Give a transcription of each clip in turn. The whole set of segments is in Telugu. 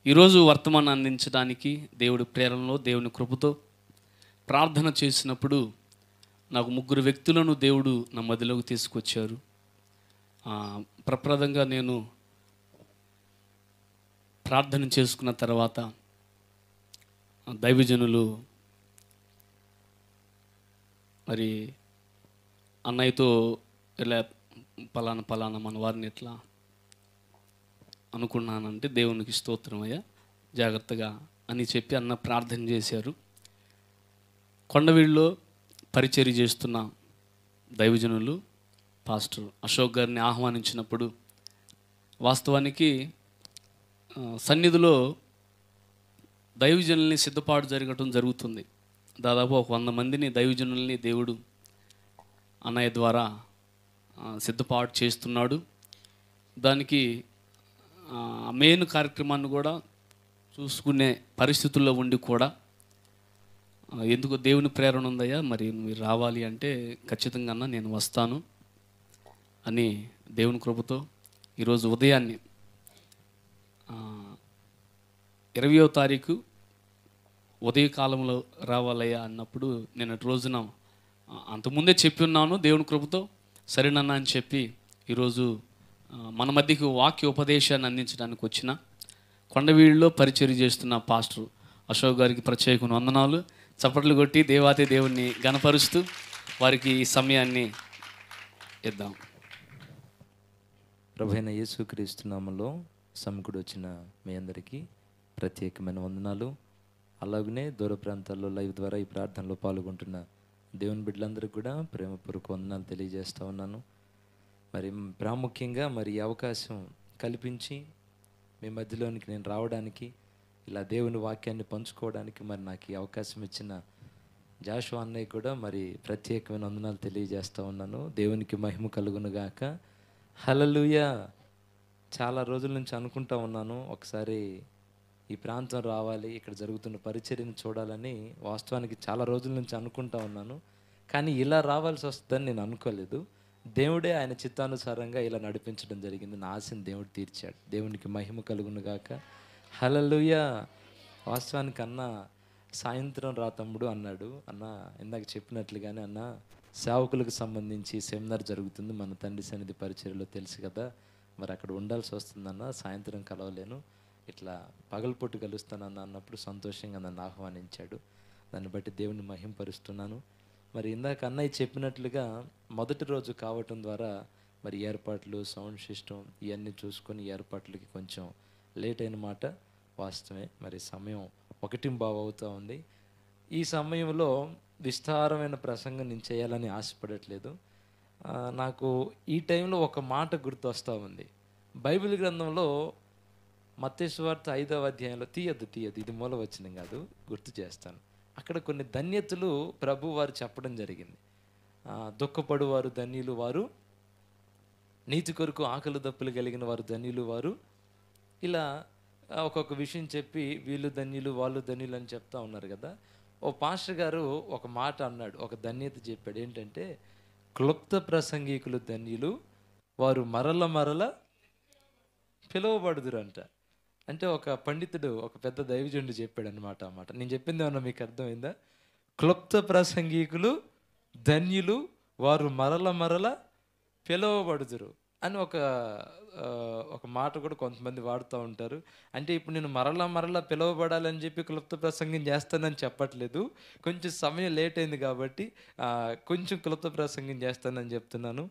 ఈరోజు వర్తమానం అందించడానికి దేవుడి ప్రేరణలో దేవుని కృపతో ప్రార్థన చేసినప్పుడు నాకు ముగ్గురు వ్యక్తులను దేవుడు నా మదిలోకి తీసుకొచ్చారు ఆ, ప్రప్రదంగా నేను ప్రార్థన చేసుకున్న తర్వాత ఆ, దైవజనులు మరి అన్నయ్యతో ఇలా పలానా పలానా మన వారిని ఎట్లా అనుకున్నానంటే దేవునికి స్తోత్రమయ్యా జాగ్రత్తగా అని చెప్పి అన్న ప్రార్థన చేశారు కొండవీడులో పరిచర్య చేస్తున్న దైవజనులు పాస్టర్ అశోక్ గారిని ఆహ్వానించినప్పుడు వాస్తవానికి ఆ, సన్నిధిలో దైవజనుల్ని సిద్ధపాటు జరగటం జరుగుతుంది దాదాపు ఒక వంద మందిని దైవజనుల్ని దేవుడు అన్నయ్య ద్వారా ఆ, సిద్ధపాటు చేస్తున్నాడు దానికి ఆ, మెయిన్ కార్యక్రమాన్ని కూడా చూసుకునే పరిస్థితుల్లో ఉండి కూడా ఆ, ఎందుకు దేవుని ప్రేరణ ఉందయ్యా మరి మీరు రావాలి అంటే ఖచ్చితంగా అన్న నేను వస్తాను అని దేవుని కృపతో ఈరోజు ఉదయాన్నే ఆ, ఇరవయో తారీఖు ఉదయకాలంలో రావాలయ్యా అన్నప్పుడు నేను రోజున ఆ, అంతకుముందే చెప్పి ఉన్నాను దేవుని కృపతో సరేనన్నా అని చెప్పి ఈరోజు ఆ, మన మధ్యకి వాక్య ఉపదేశాన్ని అందించడానికి వచ్చిన కొండవీళ్ళలో పరిచర్య చేస్తున్న పాస్టర్ అశోక్ గారికి ప్రత్యేక వందనాలు చప్పట్లు కొట్టి దేవాతి దేవుణ్ణి గనపరుస్తూ వారికి ఈ సమయాన్ని ఇద్దాం ప్రభైన యేసుక్రీస్తు నామంలో సమకుడు వచ్చిన మీ అందరికీ ప్రత్యేకమైన వందనాలు అలాగనే దూర ప్రాంతాల్లో లైవ్ ద్వారా ఈ ప్రార్థనలో పాల్గొంటున్న దేవుని బిడ్డలందరికీ కూడా ప్రేమపూర్వక వందనాలు తెలియజేస్తా ఉన్నాను మరి ప్రాముఖ్యంగా మరి ఈ అవకాశం కల్పించి మీ మధ్యలోనికి నేను రావడానికి ఇలా దేవుని వాక్యాన్ని పంచుకోవడానికి మరి నాకు ఈ అవకాశం ఇచ్చిన జాషు అన్నయ్య కూడా మరి ప్రత్యేకమైన వందనాలు తెలియజేస్తా ఉన్నాను దేవునికి మహిమ కలుగును గాక హలలుయా చాలా రోజుల నుంచి అనుకుంటా ఉన్నాను ఒకసారి ఈ ప్రాంతం రావాలి ఇక్కడ జరుగుతున్న పరిచర్యను చూడాలని వాస్తవానికి చాలా రోజుల నుంచి అనుకుంటా ఉన్నాను కానీ ఇలా రావాల్సి వస్తుందని నేను అనుకోలేదు దేవుడే ఆయన చిత్తానుసారంగా ఇలా నడిపించడం జరిగింది నా ఆశని దేవుడు తీర్చాడు దేవునికి మహిమ కలుగును గాక హలలుయా వాస్తవానికి అన్న సాయంత్రం రా తమ్ముడు అన్నాడు అన్న ఇందాక చెప్పినట్లుగానే అన్న సేవకులకు సంబంధించి సెమినార్ జరుగుతుంది మన తండ్రి సన్నిధి పరిచర్యలో తెలుసు కదా మరి అక్కడ ఉండాల్సి వస్తుందన్న సాయంత్రం కలవలేను ఇట్లా పగలపొట్టు కలుస్తానన్న అన్నప్పుడు సంతోషంగా నన్ను ఆహ్వానించాడు దాన్ని బట్టి దేవుని మహింపరుస్తున్నాను మరి ఇందాక అన్నయ్య చెప్పినట్లుగా మొదటి రోజు కావటం ద్వారా మరి ఏర్పాట్లు సౌండ్ సిస్టమ్ ఇవన్నీ చూసుకొని ఏర్పాట్లకి కొంచెం లేట్ అయిన మాట వాస్తవమే మరి సమయం ఒకటి బావు అవుతూ ఉంది ఈ సమయంలో విస్తారమైన ప్రసంగం నేను చేయాలని ఆశపడట్లేదు ఆ, నాకు ఈ టైంలో ఒక మాట గుర్తు వస్తూ ఉంది బైబిల్ గ్రంథంలో మత్తేశ్వార్త ఐదవ అధ్యాయంలో తీయద్దు తీయద్దు ఇది మూల వచ్చిన కాదు గుర్తు చేస్తాను అక్కడ కొన్ని ధన్యతలు ప్రభు వారు చెప్పడం జరిగింది ఆ, దుఃఖపడువారు ధన్యులు వారు నీతి కొరకు ఆకలి దప్పులు కలిగిన వారు ధన్యులు వారు ఇలా ఆ, ఒక్కొక్క విషయం చెప్పి వీళ్ళు ధన్యులు వాళ్ళు ధన్యులు అని చెప్తా ఉన్నారు కదా ఓ పాస్టర్ గారు ఒక మాట అన్నాడు ఒక ధన్యత చెప్పాడు ఏంటంటే క్లుప్త ప్రసంగికులు ధన్యులు వారు మరల మరల పిలువబడుదురంట అంటే ఒక పండితుడు ఒక పెద్ద దైవజనుడు చెప్పాడు అనమాట అన్నమాట నేను చెప్పింది ఏమన్నా మీకు అర్థమైందా క్లుప్త ప్రసంగికులు ధన్యులు వారు మరల మరల పిలువబడుదురు అని ఒక ఆ, ఒక మాట కూడా కొంతమంది వాడుతూ ఉంటారు అంటే ఇప్పుడు నేను మరలా మరలా పిలువబడాలని చెప్పి క్లుప్త ప్రసంగం చేస్తానని చెప్పట్లేదు కొంచెం సమయం లేట్ అయింది కాబట్టి ఆ, కొంచెం క్లుప్త ప్రసంగం చేస్తానని చెప్తున్నాను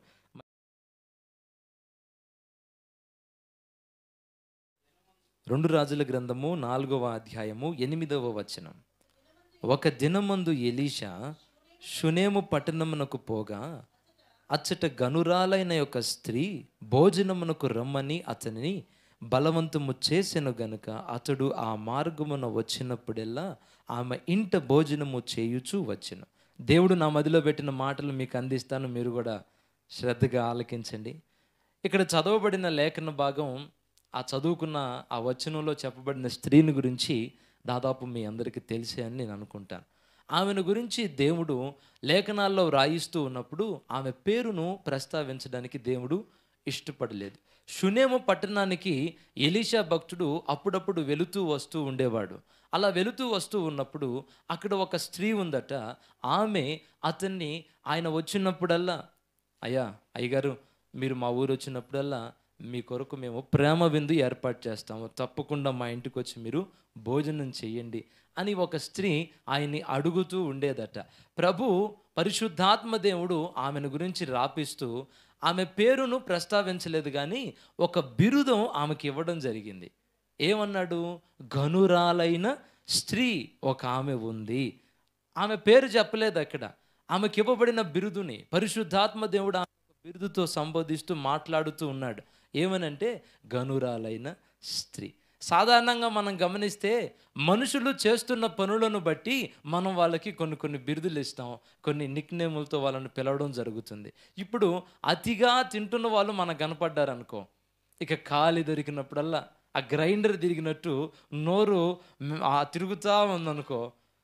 రెండు రాజుల గ్రంథము నాలుగవ అధ్యాయము ఎనిమిదవ వచనం ఒక దినమందు ఎలీషా షునేము పట్టణమునకు పోగా అచ్చట గనురాలైన యొక్క స్త్రీ భోజనమునకు రమ్మని అతనిని బలవంతము చేసెను గనుక అతడు ఆ మార్గమున వచ్చినప్పుడెల్లా ఆమె ఇంట భోజనము చేయుచు వచ్చెను దేవుడు నా మదిలో పెట్టిన మాటలు మీకు అందిస్తాను మీరు కూడా శ్రద్ధగా ఆలకించండి ఇక్కడ చదవబడిన లేఖన భాగం ఆ చదువుకున్న ఆ వచనంలో చెప్పబడిన స్త్రీని గురించి దాదాపు మీ అందరికీ తెలిసే అని నేను అనుకుంటాను ఆమెను గురించి దేవుడు లేఖనాల్లో వ్రాయిస్తూ ఉన్నప్పుడు ఆమె పేరును ప్రస్తావించడానికి దేవుడు ఇష్టపడలేదు షునేము పట్టణానికి ఎలీషా భక్తుడు అప్పుడప్పుడు వెళుతూ వస్తూ ఉండేవాడు అలా వెళుతూ వస్తూ ఉన్నప్పుడు అక్కడ ఒక స్త్రీ ఉందట ఆమె అతన్ని ఆయన వచ్చినప్పుడల్లా అయ్యా అయ్యగారు మీరు మా ఊరు వచ్చినప్పుడల్లా మీ కొరకు మేము ప్రేమ విందు ఏర్పాటు చేస్తాము తప్పకుండా మా ఇంటికి వచ్చి మీరు భోజనం చెయ్యండి అని ఒక స్త్రీ ఆయన్ని అడుగుతూ ఉండేదట ప్రభు పరిశుద్ధాత్మ దేవుడు ఆమెను గురించి రాపిస్తూ ఆమె పేరును ప్రస్తావించలేదు కానీ ఒక బిరుదం ఆమెకి ఇవ్వడం జరిగింది ఏమన్నాడు ఘనురాలైన స్త్రీ ఒక ఆమె ఉంది ఆమె పేరు చెప్పలేదు అక్కడ ఆమెకి ఇవ్వబడిన బిరుదుని పరిశుద్ధాత్మ దేవుడు ఆమె ఒక బిరుదుతో సంబోధిస్తూ మాట్లాడుతూ ఉన్నాడు ఏమనంటే గనురాలైన స్త్రీ సాధారణంగా మనం గమనిస్తే మనుషులు చేస్తున్న పనులను బట్టి మనం వాళ్ళకి కొన్ని కొన్ని బిరుదులు ఇస్తాం కొన్ని నిక్నేములతో వాళ్ళని పిలవడం జరుగుతుంది ఇప్పుడు అతిగా తింటున్న వాళ్ళు మనకు కనపడ్డారనుకో ఇక ఖాళీ దొరికినప్పుడల్లా ఆ గ్రైండర్ తిరిగినట్టు నోరు మ్, ఆ తిరుగుతూ ఉందనుకో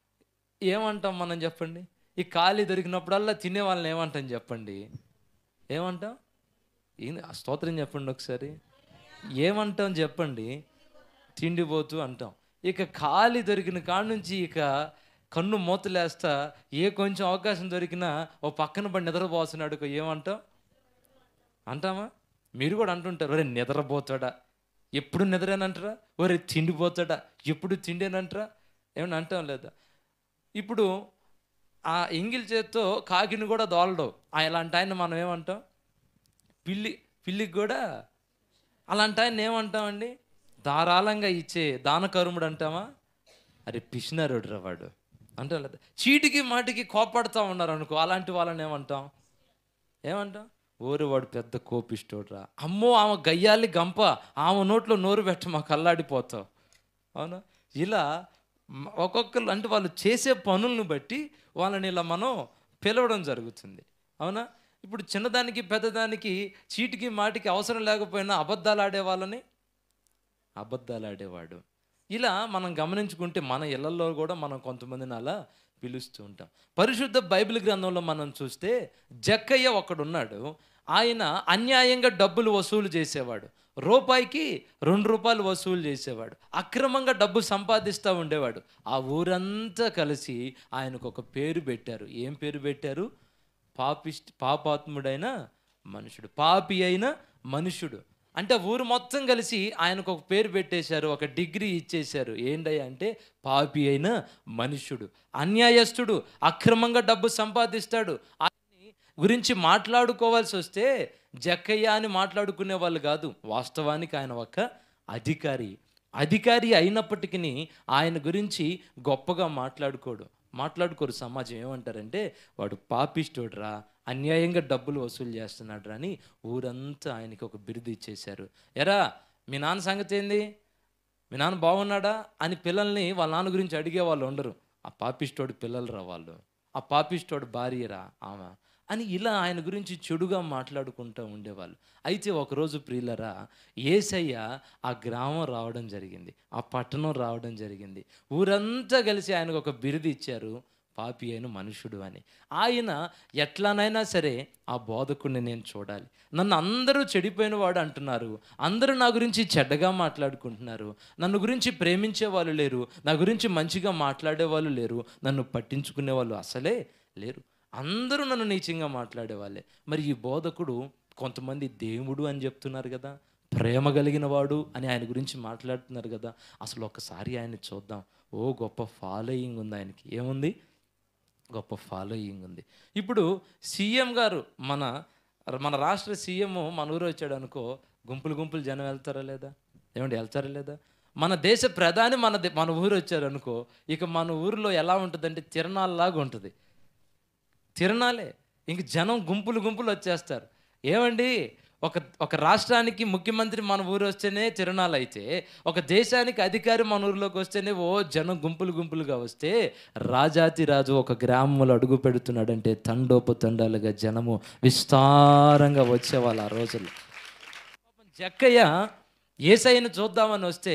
ఏమంటాం మనం చెప్పండి ఈ ఖాళీ దొరికినప్పుడల్లా తినే వాళ్ళని ఏమంటాం చెప్పండి ఏమంటాం ఏంది ఆ స్తోత్రం చెప్పండి ఒకసారి ఏమంటాం చెప్పండి తిండిపోతూ అంటాం ఇక ఖాళీ దొరికిన కాడ నుంచి ఇక కన్ను మూతలేస్తా ఏ కొంచెం అవకాశం దొరికినా ఓ పక్కన పడి నిద్రపోతున్నాడు ఏమంటాం అంటామా మీరు కూడా అంటుంటారు ఒరే నిద్రపోతాడా ఎప్పుడు నిద్రేనంటారా ఒరే తిండిపోతాడా ఎప్పుడు తిండేనంటారా ఏమన్నా అంటాం లేదా ఇప్పుడు ఆ ఎంగిల్ చేత్తో కాకిని కూడా దోలడు ఆ ఇలాంటి ఆయన మనం ఏమంటాం పిల్లి పిల్లికి కూడా అలాంటి ఆయన ఏమంటామండి ధారాళంగా ఇచ్చే దానకరుముడు అంటామా అరే పిసినారుడు రా వాడు అంటాం లేదా చీటికి మాటికి కోపడతా ఉన్నారు అనుకో అలాంటి వాళ్ళని ఏమంటాం ఏమంటాం ఓరు వాడు పెద్ద కోపిష్టోడ్రా అమ్మో ఆమె గయ్యాలి గంప ఆమె నోట్లో నోరు పెట్ట మాకు అల్లాడిపోతావు అవునా ఇలా మ- ఒక్కొక్కరు అంటే వాళ్ళు చేసే పనులను బట్టి వాళ్ళని ఇలా మనం పిలవడం జరుగుతుంది అవునా ఇప్పుడు చిన్నదానికి పెద్దదానికి చీటికి మాటికి అవసరం లేకపోయినా అబద్ధాలు ఆడే వాళ్ళని అబద్ధాలు ఆడేవాడు ఇలా మనం గమనించుకుంటే మన ఇళ్లలో కూడా మనం కొంతమందిని అలా పిలుస్తూ ఉంటాం పరిశుద్ధ బైబిల్ గ్రంథంలో మనం చూస్తే జక్కయ్య ఒకడున్నాడు ఆయన అన్యాయంగా డబ్బులు వసూలు చేసేవాడు రూపాయికి రెండు రూపాయలు వసూలు చేసేవాడు అక్రమంగా డబ్బు సంపాదిస్తూ ఉండేవాడు ఆ ఊరంతా కలిసి ఆయనకు ఒక పేరు పెట్టారు ఏం పేరు పెట్టారు పాపిస్ట్ పాపాత్ముడైన మనుషుడు పాపి అయిన మనుషుడు అంటే ఊరు మొత్తం కలిసి ఆయనకు ఒక పేరు పెట్టేశారు ఒక డిగ్రీ ఇచ్చేశారు ఏంటయ్యా అంటే పాపి అయిన మనుషుడు అన్యాయస్తుడు అక్రమంగా డబ్బు సంపాదిస్తాడు ఆయన్ని గురించి మాట్లాడుకోవాల్సి వస్తే జక్కయ్య అని మాట్లాడుకునే వాళ్ళు కాదు వాస్తవానికి ఆయన ఒక అధికారి అధికారి అయినప్పటికీ ఆయన గురించి గొప్పగా మాట్లాడుకోడు మాట్లాడుకోరు సమాజం ఏమంటారంటే వాడు పాపిష్టోడ్రా అన్యాయంగా డబ్బులు వసూలు చేస్తున్నాడు అని ఊరంతా ఆయనకి ఒక బిరుదు ఇచ్చేశారు ఎరా మీ నాన్న సంగతి ఏంది మీ నాన్న బాగున్నాడా అని పిల్లల్ని వాళ్ళ నాన్న గురించి అడిగే వాళ్ళు ఉండరు ఆ పాపిష్టోడు పిల్లలు రా వాళ్ళు ఆ పాపిష్టోడు భార్యరా ఆమె అని ఇలా ఆయన గురించి చెడుగా మాట్లాడుకుంటూ ఉండేవాళ్ళు అయితే ఒకరోజు ప్రియులరా ఏసయ్య ఆ గ్రామం రావడం జరిగింది ఆ పట్టణం రావడం జరిగింది ఊరంతా కలిసి ఆయనకు ఒక బిరుదు ఇచ్చారు పాపి అయిన మనుషుడు అని ఆయన ఎట్లానైనా సరే ఆ బోధకుడిని నేను చూడాలి నన్ను అందరూ చెడిపోయిన వాడు అంటున్నారు అందరూ నా గురించి చెడ్డగా మాట్లాడుకుంటున్నారు నన్ను గురించి ప్రేమించే వాళ్ళు లేరు నా గురించి మంచిగా మాట్లాడే వాళ్ళు లేరు నన్ను పట్టించుకునే వాళ్ళు అసలే లేరు అందరూ నన్ను నీచంగా మాట్లాడే వాళ్ళే మరి ఈ బోధకుడు కొంతమంది దేవుడు అని చెప్తున్నారు కదా ప్రేమ కలిగిన వాడు అని ఆయన గురించి మాట్లాడుతున్నారు కదా అసలు ఒకసారి ఆయన చూద్దాం ఓ గొప్ప ఫాలోయింగ్ ఉంది ఆయనకి ఏముంది గొప్ప ఫాలోయింగ్ ఉంది ఇప్పుడు సీఎం గారు మన మన రాష్ట్ర సీఎం మన ఊరు వచ్చాడు అనుకో గుంపులు గుంపులు జనం వెళ్తారా లేదా ఏమండి వెళ్తారా లేదా మన దేశ ప్రధాని మన దే- మన ఊరు వచ్చారు అనుకో ఇక మన ఊరిలో ఎలా ఉంటుందంటే తిరణాల్లాగా ఉంటుంది తిరణాలే ఇంక జనం గుంపులు గుంపులు వచ్చేస్తారు ఏమండి ఒక ఒక రాష్ట్రానికి ముఖ్యమంత్రి మన ఊరు వస్తేనే తిరణాలు అయితే ఒక దేశానికి అధికారి మన ఊరిలోకి వస్తేనే ఓ జనం గుంపులు గుంపులుగా వస్తే రాజాతి రాజు ఒక గ్రామంలో అడుగు పెడుతున్నాడంటే తండోపు తండాలుగా జనము విస్తారంగా వచ్చేవాళ్ళు ఆ రోజుల్లో పాపం జక్కయ్య ఏసైని చూద్దామని వస్తే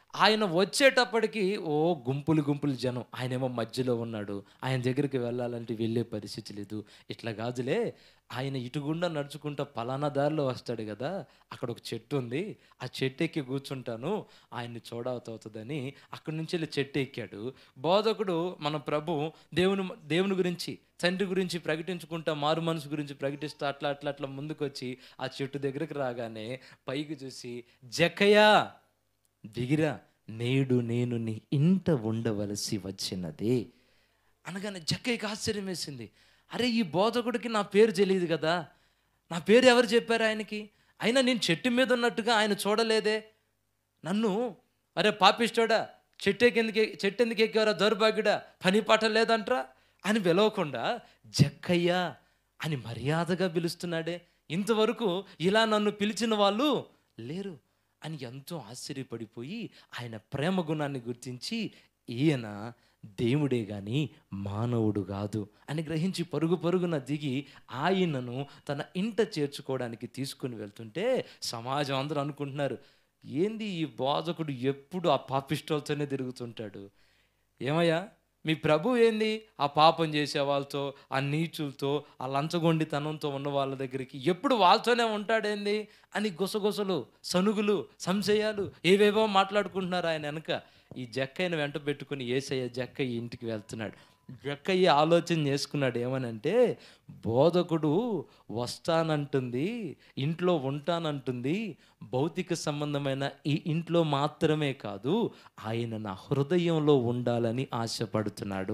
ఆయన వచ్చేటప్పటికి ఓ గుంపులు గుంపులు జనం ఆయనేమో మధ్యలో ఉన్నాడు ఆయన దగ్గరికి వెళ్ళాలంటే వెళ్ళే పరిస్థితి లేదు ఇట్లా కాదులే ఆయన ఇటుగుండా నడుచుకుంటా పలానా దారిలో వస్తాడు కదా అక్కడ ఒక చెట్టు ఉంది ఆ చెట్టు ఎక్కి కూర్చుంటాను ఆయన్ని చూడవుతుందని అక్కడి నుంచి వెళ్ళి చెట్టు ఎక్కాడు బోధకుడు మన ప్రభు దేవుని దేవుని గురించి తండ్రి గురించి ప్రకటించుకుంటా మారు మనసు గురించి ప్రకటిస్తూ అట్లా అట్లా అట్లా ముందుకు వచ్చి ఆ చెట్టు దగ్గరికి రాగానే పైకి చూసి జకయా దిగిరా నేడు నేను నీ ఇంట ఉండవలసి వచ్చినదే అనగానే జక్కయ్యకి ఆశ్చర్యం వేసింది అరే ఈ బోధకుడికి నా పేరు తెలియదు కదా నా పేరు ఎవరు చెప్పారు ఆయనకి అయినా నేను చెట్టు మీద ఉన్నట్టుగా ఆయన చూడలేదే నన్ను అరే పాపిస్తోడా చెట్టు కిందకి చెట్టు ఎందుకు ఎక్కేవరా దౌర్భాగ్యుడా పని పాట లేదంట్రా అని పిలవకుండా జక్కయ్య అని మర్యాదగా పిలుస్తున్నాడే ఇంతవరకు ఇలా నన్ను పిలిచిన వాళ్ళు లేరు అని ఎంతో ఆశ్చర్యపడిపోయి ఆయన ప్రేమ గుణాన్ని గుర్తించి ఈయన దేవుడే గాని మానవుడు కాదు అని గ్రహించి పరుగు పరుగున దిగి ఆయనను తన ఇంట చేర్చుకోవడానికి తీసుకుని వెళ్తుంటే సమాజం అందరూ అనుకుంటున్నారు ఏంది ఈ బోధకుడు ఎప్పుడు ఆ పాపిష్టోల్తోనే తిరుగుతుంటాడు ఏమయ్యా మీ ప్రభు ఏంది ఆ పాపం చేసే వాళ్ళతో ఆ నీచులతో ఆ లంచగొండితనంతో ఉన్న వాళ్ళ దగ్గరికి ఎప్పుడు వాళ్ళతోనే ఉంటాడేంది అని గుసగుసలు సనుగులు సంశయాలు ఏవేవో మాట్లాడుకుంటున్నారు ఆయన వెనక ఈ జక్కయ్యను వెంట పెట్టుకుని ఏసయ్య జక్కయ్య ఇంటికి వెళ్తున్నాడు జక్కయ్య ఆలోచన చేసుకున్నాడు ఏమనంటే బోధకుడు వస్తానంటుంది ఇంట్లో ఉంటానంటుంది భౌతిక సంబంధమైన ఈ ఇంట్లో మాత్రమే కాదు ఆయన నా హృదయంలో ఉండాలని ఆశపడుతున్నాడు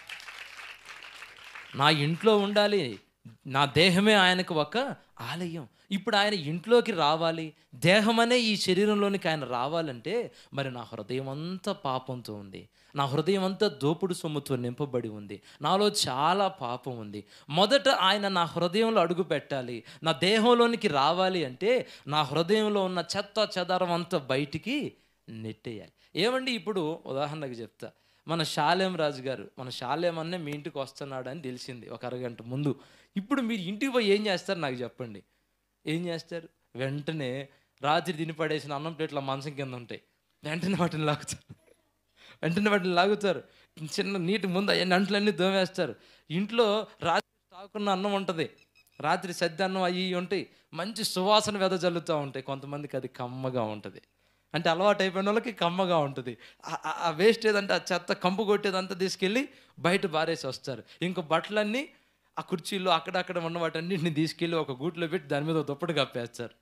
నా ఇంట్లో ఉండాలి నా దేహమే ఆయనకు ఒక ఆలయం ఇప్పుడు ఆయన ఇంట్లోకి రావాలి దేహం అనే ఈ శరీరంలోనికి ఆయన రావాలంటే మరి నా హృదయం అంతా పాపంతో ఉంది నా హృదయం అంతా దోపుడు సొమ్ముతో నింపబడి ఉంది నాలో చాలా పాపం ఉంది మొదట ఆయన నా హృదయంలో అడుగు పెట్టాలి నా దేహంలోనికి రావాలి అంటే నా హృదయంలో ఉన్న చెత్త చెదారం అంతా బయటికి నెట్టేయాలి ఏమండి ఇప్పుడు ఉదాహరణకు చెప్తా మన శాలేం రాజు గారు మన శాలేం అన్నే మీ ఇంటికి వస్తున్నాడు అని తెలిసింది ఒక అరగంట ముందు ఇప్పుడు మీరు ఇంటికి పోయి ఏం చేస్తారు నాకు చెప్పండి ఏం చేస్తారు వెంటనే రాత్రి తిని పడేసిన అన్నం ప్లేట్ల మంచం కింద ఉంటాయి వెంటనే వాటిని లాగుతారు వెంటనే వాటిని లాగుతారు చిన్న నీటి ముందు అవన్నీ అంట్లన్నీ దోమేస్తారు ఇంట్లో రాత్రి తాకున్న అన్నం ఉంటుంది రాత్రి సద్ది అన్నం అవి ఇవి ఉంటాయి మంచి సువాసన వెదజల్లుతూ ఉంటాయి కొంతమందికి అది కమ్మగా ఉంటుంది అంటే అలవాటు అయిపోయిన వాళ్ళకి కమ్మగా ఉంటుంది ఆ- ఆ- ఆ వేస్ట్ ఏదంటే ఆ చెత్త కంపు కొట్టేదంతా తీసుకెళ్ళి బయట బారేసి వస్తారు ఇంకో బట్టలన్నీ ఆ కుర్చీలు అక్కడక్కడ ఉన్న వాటన్నింటిని తీసుకెళ్ళి ఒక గూట్లో పెట్టి దాని మీద ఒక దుప్పటి కప్పేస్తారు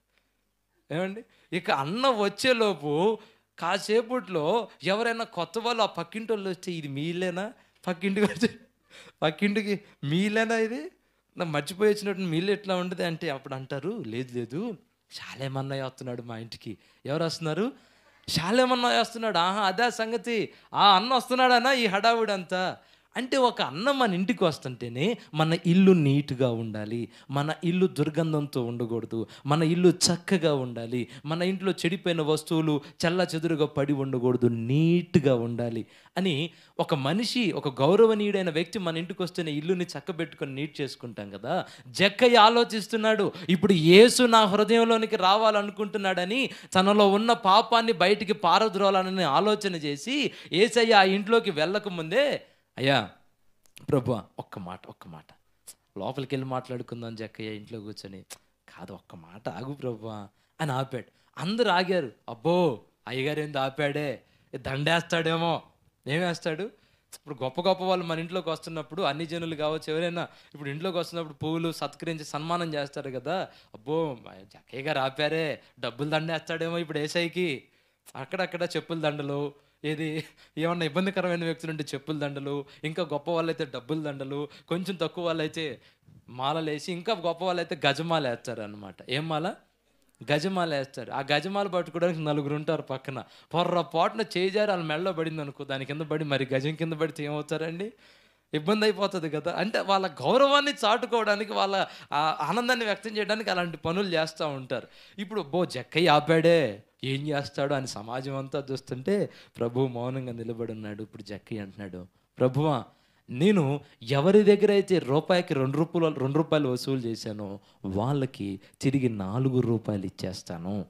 ఏమండి ఇక అన్నం వచ్చేలోపు కాసేపట్లో ఎవరైనా కొత్త వాళ్ళు ఆ పక్కింటి వాళ్ళు వస్తే ఇది మీలేనా పక్కింటికి వచ్చి పక్కింటికి మీలేనా ఇది నాకు మర్చిపోయి వచ్చినట్టు మీళ్ళు ఎట్లా ఉంటుంది అంటే అప్పుడు అంటారు లేదు లేదు శాలేమన్నయ్య వస్తున్నాడు మా ఇంటికి ఎవరు వస్తున్నారు శాలేమన్నయ్య వస్తున్నాడు ఆహా అదే సంగతి ఆ అన్న వస్తున్నాడనా ఈ హడావుడంతా అంటే ఒక అన్నం మన ఇంటికి వస్తుంటేనే మన ఇల్లు నీట్గా ఉండాలి మన ఇల్లు దుర్గంధంతో ఉండకూడదు మన ఇల్లు చక్కగా ఉండాలి మన ఇంట్లో చెడిపోయిన వస్తువులు చల్ల చెదురుగా పడి ఉండకూడదు నీట్గా ఉండాలి అని ఒక మనిషి ఒక గౌరవనీయుడైన వ్యక్తి మన ఇంటికి వస్తేనే ఇల్లుని చక్కబెట్టుకొని నీట్ చేసుకుంటాం కదా జక్కయ్య ఆలోచిస్తున్నాడు ఇప్పుడు యేసు నా హృదయంలోనికి రావాలనుకుంటున్నాడని తనలో ఉన్న పాపాన్ని బయటికి పారద్రోలాలని ఆలోచన చేసి ఏసయ్య ఆ ఇంట్లోకి వెళ్ళకముందే అయ్యా ప్రభు ఒక్క మాట ఒక్క మాట లోపలికి వెళ్ళి మాట్లాడుకుందాం జక్కయ్య ఇంట్లో కూర్చొని కాదు ఒక్క మాట ఆగు ప్రభు అని ఆపాడు అందరు ఆగారు అబ్బో అయ్యగారు ఏంది ఆపాడే దండేస్తాడేమో ఏమేస్తాడు ఇప్పుడు గొప్ప గొప్ప వాళ్ళు మన ఇంట్లోకి వస్తున్నప్పుడు అన్ని జనులు కావచ్చు ఎవరైనా ఇప్పుడు ఇంట్లోకి వస్తున్నప్పుడు పువ్వులు సత్కరించి సన్మానం చేస్తారు కదా అబ్బో మా జక్కయ్య గారు ఆపారే డబ్బులు దండేస్తాడేమో ఇప్పుడు ఏసైకి అక్కడక్కడ చెప్పుల దండలు ఏది ఏమన్నా ఇబ్బందికరమైన వ్యక్తులు ఉంటే చెప్పుల దండలు ఇంకా గొప్ప వాళ్ళైతే డబ్బుల దండలు కొంచెం తక్కువ వాళ్ళైతే మాలలు వేసి ఇంకా గొప్ప వాళ్ళైతే గజమాల వేస్తారు అనమాట ఏం మాల గజమాల వేస్తారు ఆ గజమాల పట్టుకోవడానికి నలుగురు ఉంటారు పక్కన పొర్రపాటున చేజారి వాళ్ళ మెడలో పడింది అనుకో దాని కింద పడి మరి గజం కింద పడితే ఏమవుతారండి ఇబ్బంది అయిపోతుంది కదా అంటే వాళ్ళ గౌరవాన్ని చాటుకోవడానికి వాళ్ళ ఆ ఆనందాన్ని వ్యక్తం చేయడానికి అలాంటి పనులు చేస్తూ ఉంటారు ఇప్పుడు బో జక్కయ్య ఆపాడే ఏం చేస్తాడు అని సమాజం అంతా చూస్తుంటే ప్రభు మౌనంగా నిలబడి ఉన్నాడు ఇప్పుడు జక్కయ్య అంటున్నాడు ప్రభువా నేను ఎవరి దగ్గర అయితే రూపాయికి రెండు రూపాయలు రెండు రూపాయలు వసూలు చేశానో వాళ్ళకి తిరిగి నాలుగు రూపాయలు ఇచ్చేస్తాను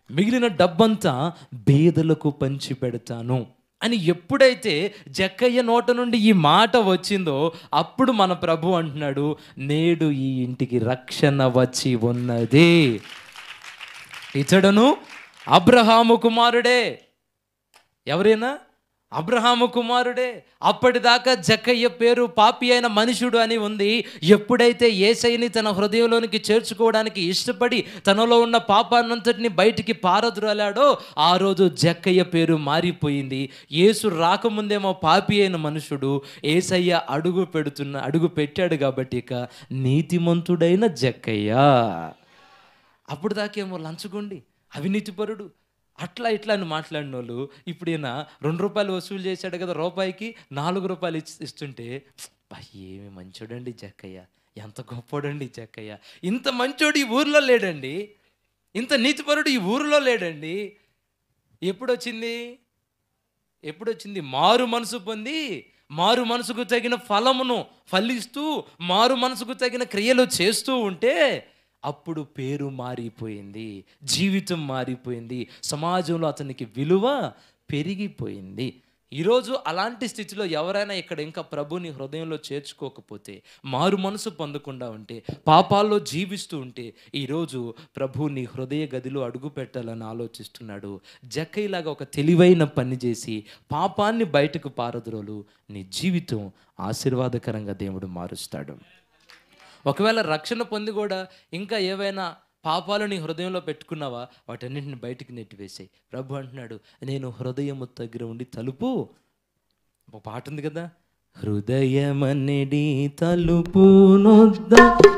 మిగిలిన డబ్బంతా బేదలకు పంచి పెడతాను అని ఎప్పుడైతే జక్కయ్య నోట నుండి ఈ మాట వచ్చిందో అప్పుడు మన ప్రభు అంటున్నాడు నేడు ఈ ఇంటికి రక్షణ వచ్చి ఉన్నది ఇతడును అబ్రహాము కుమారుడే ఎవరైనా అబ్రహాము కుమారుడే అప్పటిదాకా జక్కయ్య పేరు పాపి అయిన మనుషుడు అని ఉంది ఎప్పుడైతే ఏసైని తన హృదయంలోనికి చేర్చుకోవడానికి ఇష్టపడి తనలో ఉన్న పాపాన్నంతటిని బయటికి పారద్రోలాడో ఆ రోజు జక్కయ్య పేరు మారిపోయింది యేసు రాకముందేమో పాపి అయిన మనుషుడు ఏసయ్య అడుగు పెడుతున్న అడుగు పెట్టాడు కాబట్టి ఇక నీతిమంతుడైన జక్కయ్య అప్పుడు దాకేమో లంచగొండి అవినీతిపరుడు అట్లా ఇట్లా అని మాట్లాడిన వాళ్ళు ఇప్పుడు ఈయన రెండు రూపాయలు వసూలు చేశాడు కదా రూపాయికి నాలుగు రూపాయలు ఇచ్చి- ఇస్తుంటే "బా, ఏమి మంచోడండి జక్కయ్య ఎంత గొప్పోడండి జక్కయ్య ఇంత మంచోడు ఈ ఊర్లో లేడండి ఇంత నీతిపరుడు ఈ ఊరిలో లేడండి ఎప్పుడు వచ్చింది ఎప్పుడు వచ్చింది మారు మనసు పొంది మారు మనసుకు తగిన ఫలమును ఫలిస్తూ మారు మనసుకు తగిన క్రియలు చేస్తూ ఉంటే అప్పుడు పేరు మారిపోయింది జీవితం మారిపోయింది సమాజంలో అతనికి విలువ పెరిగిపోయింది ఈరోజు అలాంటి స్థితిలో ఎవరైనా ఇక్కడ ఇంకా ప్రభుని హృదయంలో చేర్చుకోకపోతే మారు మనసు పొందకుండా ఉంటే పాపాల్లో జీవిస్తూ ఉంటే ఈరోజు ప్రభు నీ హృదయ గదిలో అడుగు పెట్టాలని ఆలోచిస్తున్నాడు జక్కయ్యలాగా ఒక తెలివైన పని చేసి పాపాన్ని బయటకు పారద్రోలు నీ జీవితం ఆశీర్వాదకరంగా దేవుడు మారుస్తాడు ఒకవేళ రక్షణ పొంది కూడా ఇంకా ఏవైనా పాపాలు నీ హృదయంలో పెట్టుకున్నావా వాటన్నింటిని బయటికి నెట్టివేసాయి ప్రభు అంటున్నాడు నేను హృదయము దగ్గర ఉండి తలుపు ఒక పాట ఉంది కదా హృదయమనిడి తలుపు నొద్ద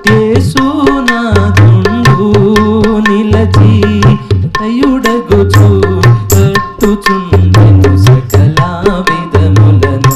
యేసునాథుండు నిలచి దయుడగుచు తట్టుచుండెను సకల విధములను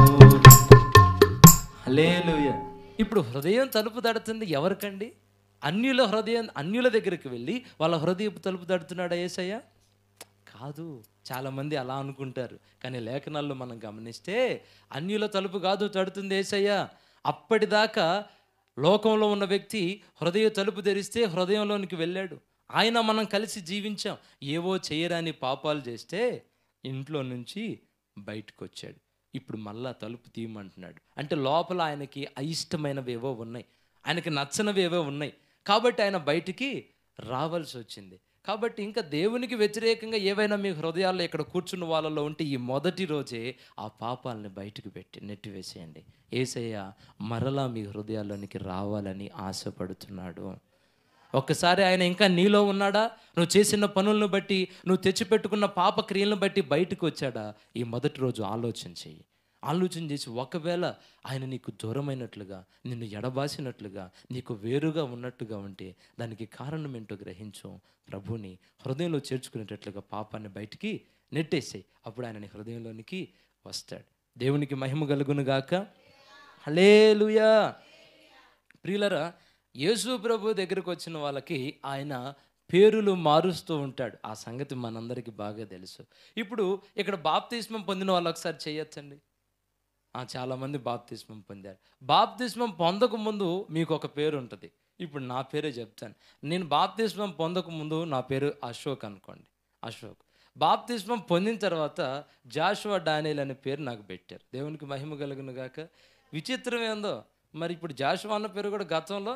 హల్లెలూయా ఇప్పుడు హృదయం తలుపు తడుతుంది ఎవరికండి అన్యుల హృదయం అన్యుల దగ్గరికి వెళ్ళి వాళ్ళ హృదయపు తలుపు తడుతున్నాడా ఏసయ్య కాదు చాలామంది అలా అనుకుంటారు కానీ లేఖనాల్లో మనం గమనిస్తే అన్యుల తలుపు కాదు తడుతుంది ఏసయ్య అప్పటిదాకా లోకంలో ఉన్న వ్యక్తి హృదయ తలుపు తెరిస్తే హృదయంలోనికి వెళ్ళాడు ఆయన మనం కలిసి జీవించాం ఏవో చేయరాని పాపాలు చేస్తే ఇంట్లో నుంచి బయటకు వచ్చాడు ఇప్పుడు మళ్ళా తలుపు తీయమంటున్నాడు అంటే లోపల ఆయనకి అయిష్టమైనవి ఏవో ఉన్నాయి ఆయనకి నచ్చనివి ఏవో ఉన్నాయి కాబట్టి ఆయన బయటికి రావాల్సి వచ్చింది కాబట్టి ఇంకా దేవునికి వ్యతిరేకంగా ఏవైనా మీ హృదయాల్లో ఇక్కడ కూర్చున్న వాళ్ళలో ఉంటే ఈ మొదటి రోజే ఆ పాపాలని బయటకు పెట్టి నెట్టివేసేయండి ఏసయ్య మరలా మీ హృదయాల్లోనికి రావాలని ఆశపడుతున్నాడు ఒక్కసారి ఆయన ఇంకా నీలో ఉన్నాడా నువ్వు చేసిన పనులను బట్టి నువ్వు తెచ్చిపెట్టుకున్న పాప క్రియలను బట్టి బయటకు వచ్చాడా ఈ మొదటి రోజు ఆలోచన చెయ్యి ఆలోచన చేసి ఒకవేళ ఆయన నీకు దూరమైనట్లుగా నిన్ను ఎడబాసినట్లుగా నీకు వేరుగా ఉన్నట్టుగా ఉంటే దానికి కారణం ఏంటో గ్రహించు ప్రభుని హృదయంలో చేర్చుకునేటట్లుగా పాపాన్ని బయటికి నెట్టేసేయి అప్పుడు ఆయన నీ హృదయంలోనికి వస్తాడు దేవునికి మహిమ కలుగును గాక హలేలుయా ప్రియులరా యేసు ప్రభు దగ్గరకు వచ్చిన వాళ్ళకి ఆయన పేరులు మారుస్తూ ఉంటాడు ఆ సంగతి మనందరికీ బాగా తెలుసు ఇప్పుడు ఇక్కడ బాప్తిస్మం పొందిన వాళ్ళు ఒకసారి చేయొచ్చండి ఆ, చాలామంది బాప్తిస్మం పొందారు బాప్తిస్మం పొందక ముందు మీకు ఒక పేరు ఉంటుంది ఇప్పుడు నా పేరే చెప్తాను నేను బాప్తిస్మం పొందక ముందు నా పేరు అశోక్ అనుకోండి అశోక్ బాప్తిస్మం పొందిన తర్వాత జాషువా డానియల్ అనే పేరు నాకు పెట్టారు దేవునికి మహిమ కలుగును గాక విచిత్రం ఏందో మరి ఇప్పుడు జాషువా అన్న పేరు కూడా గతంలో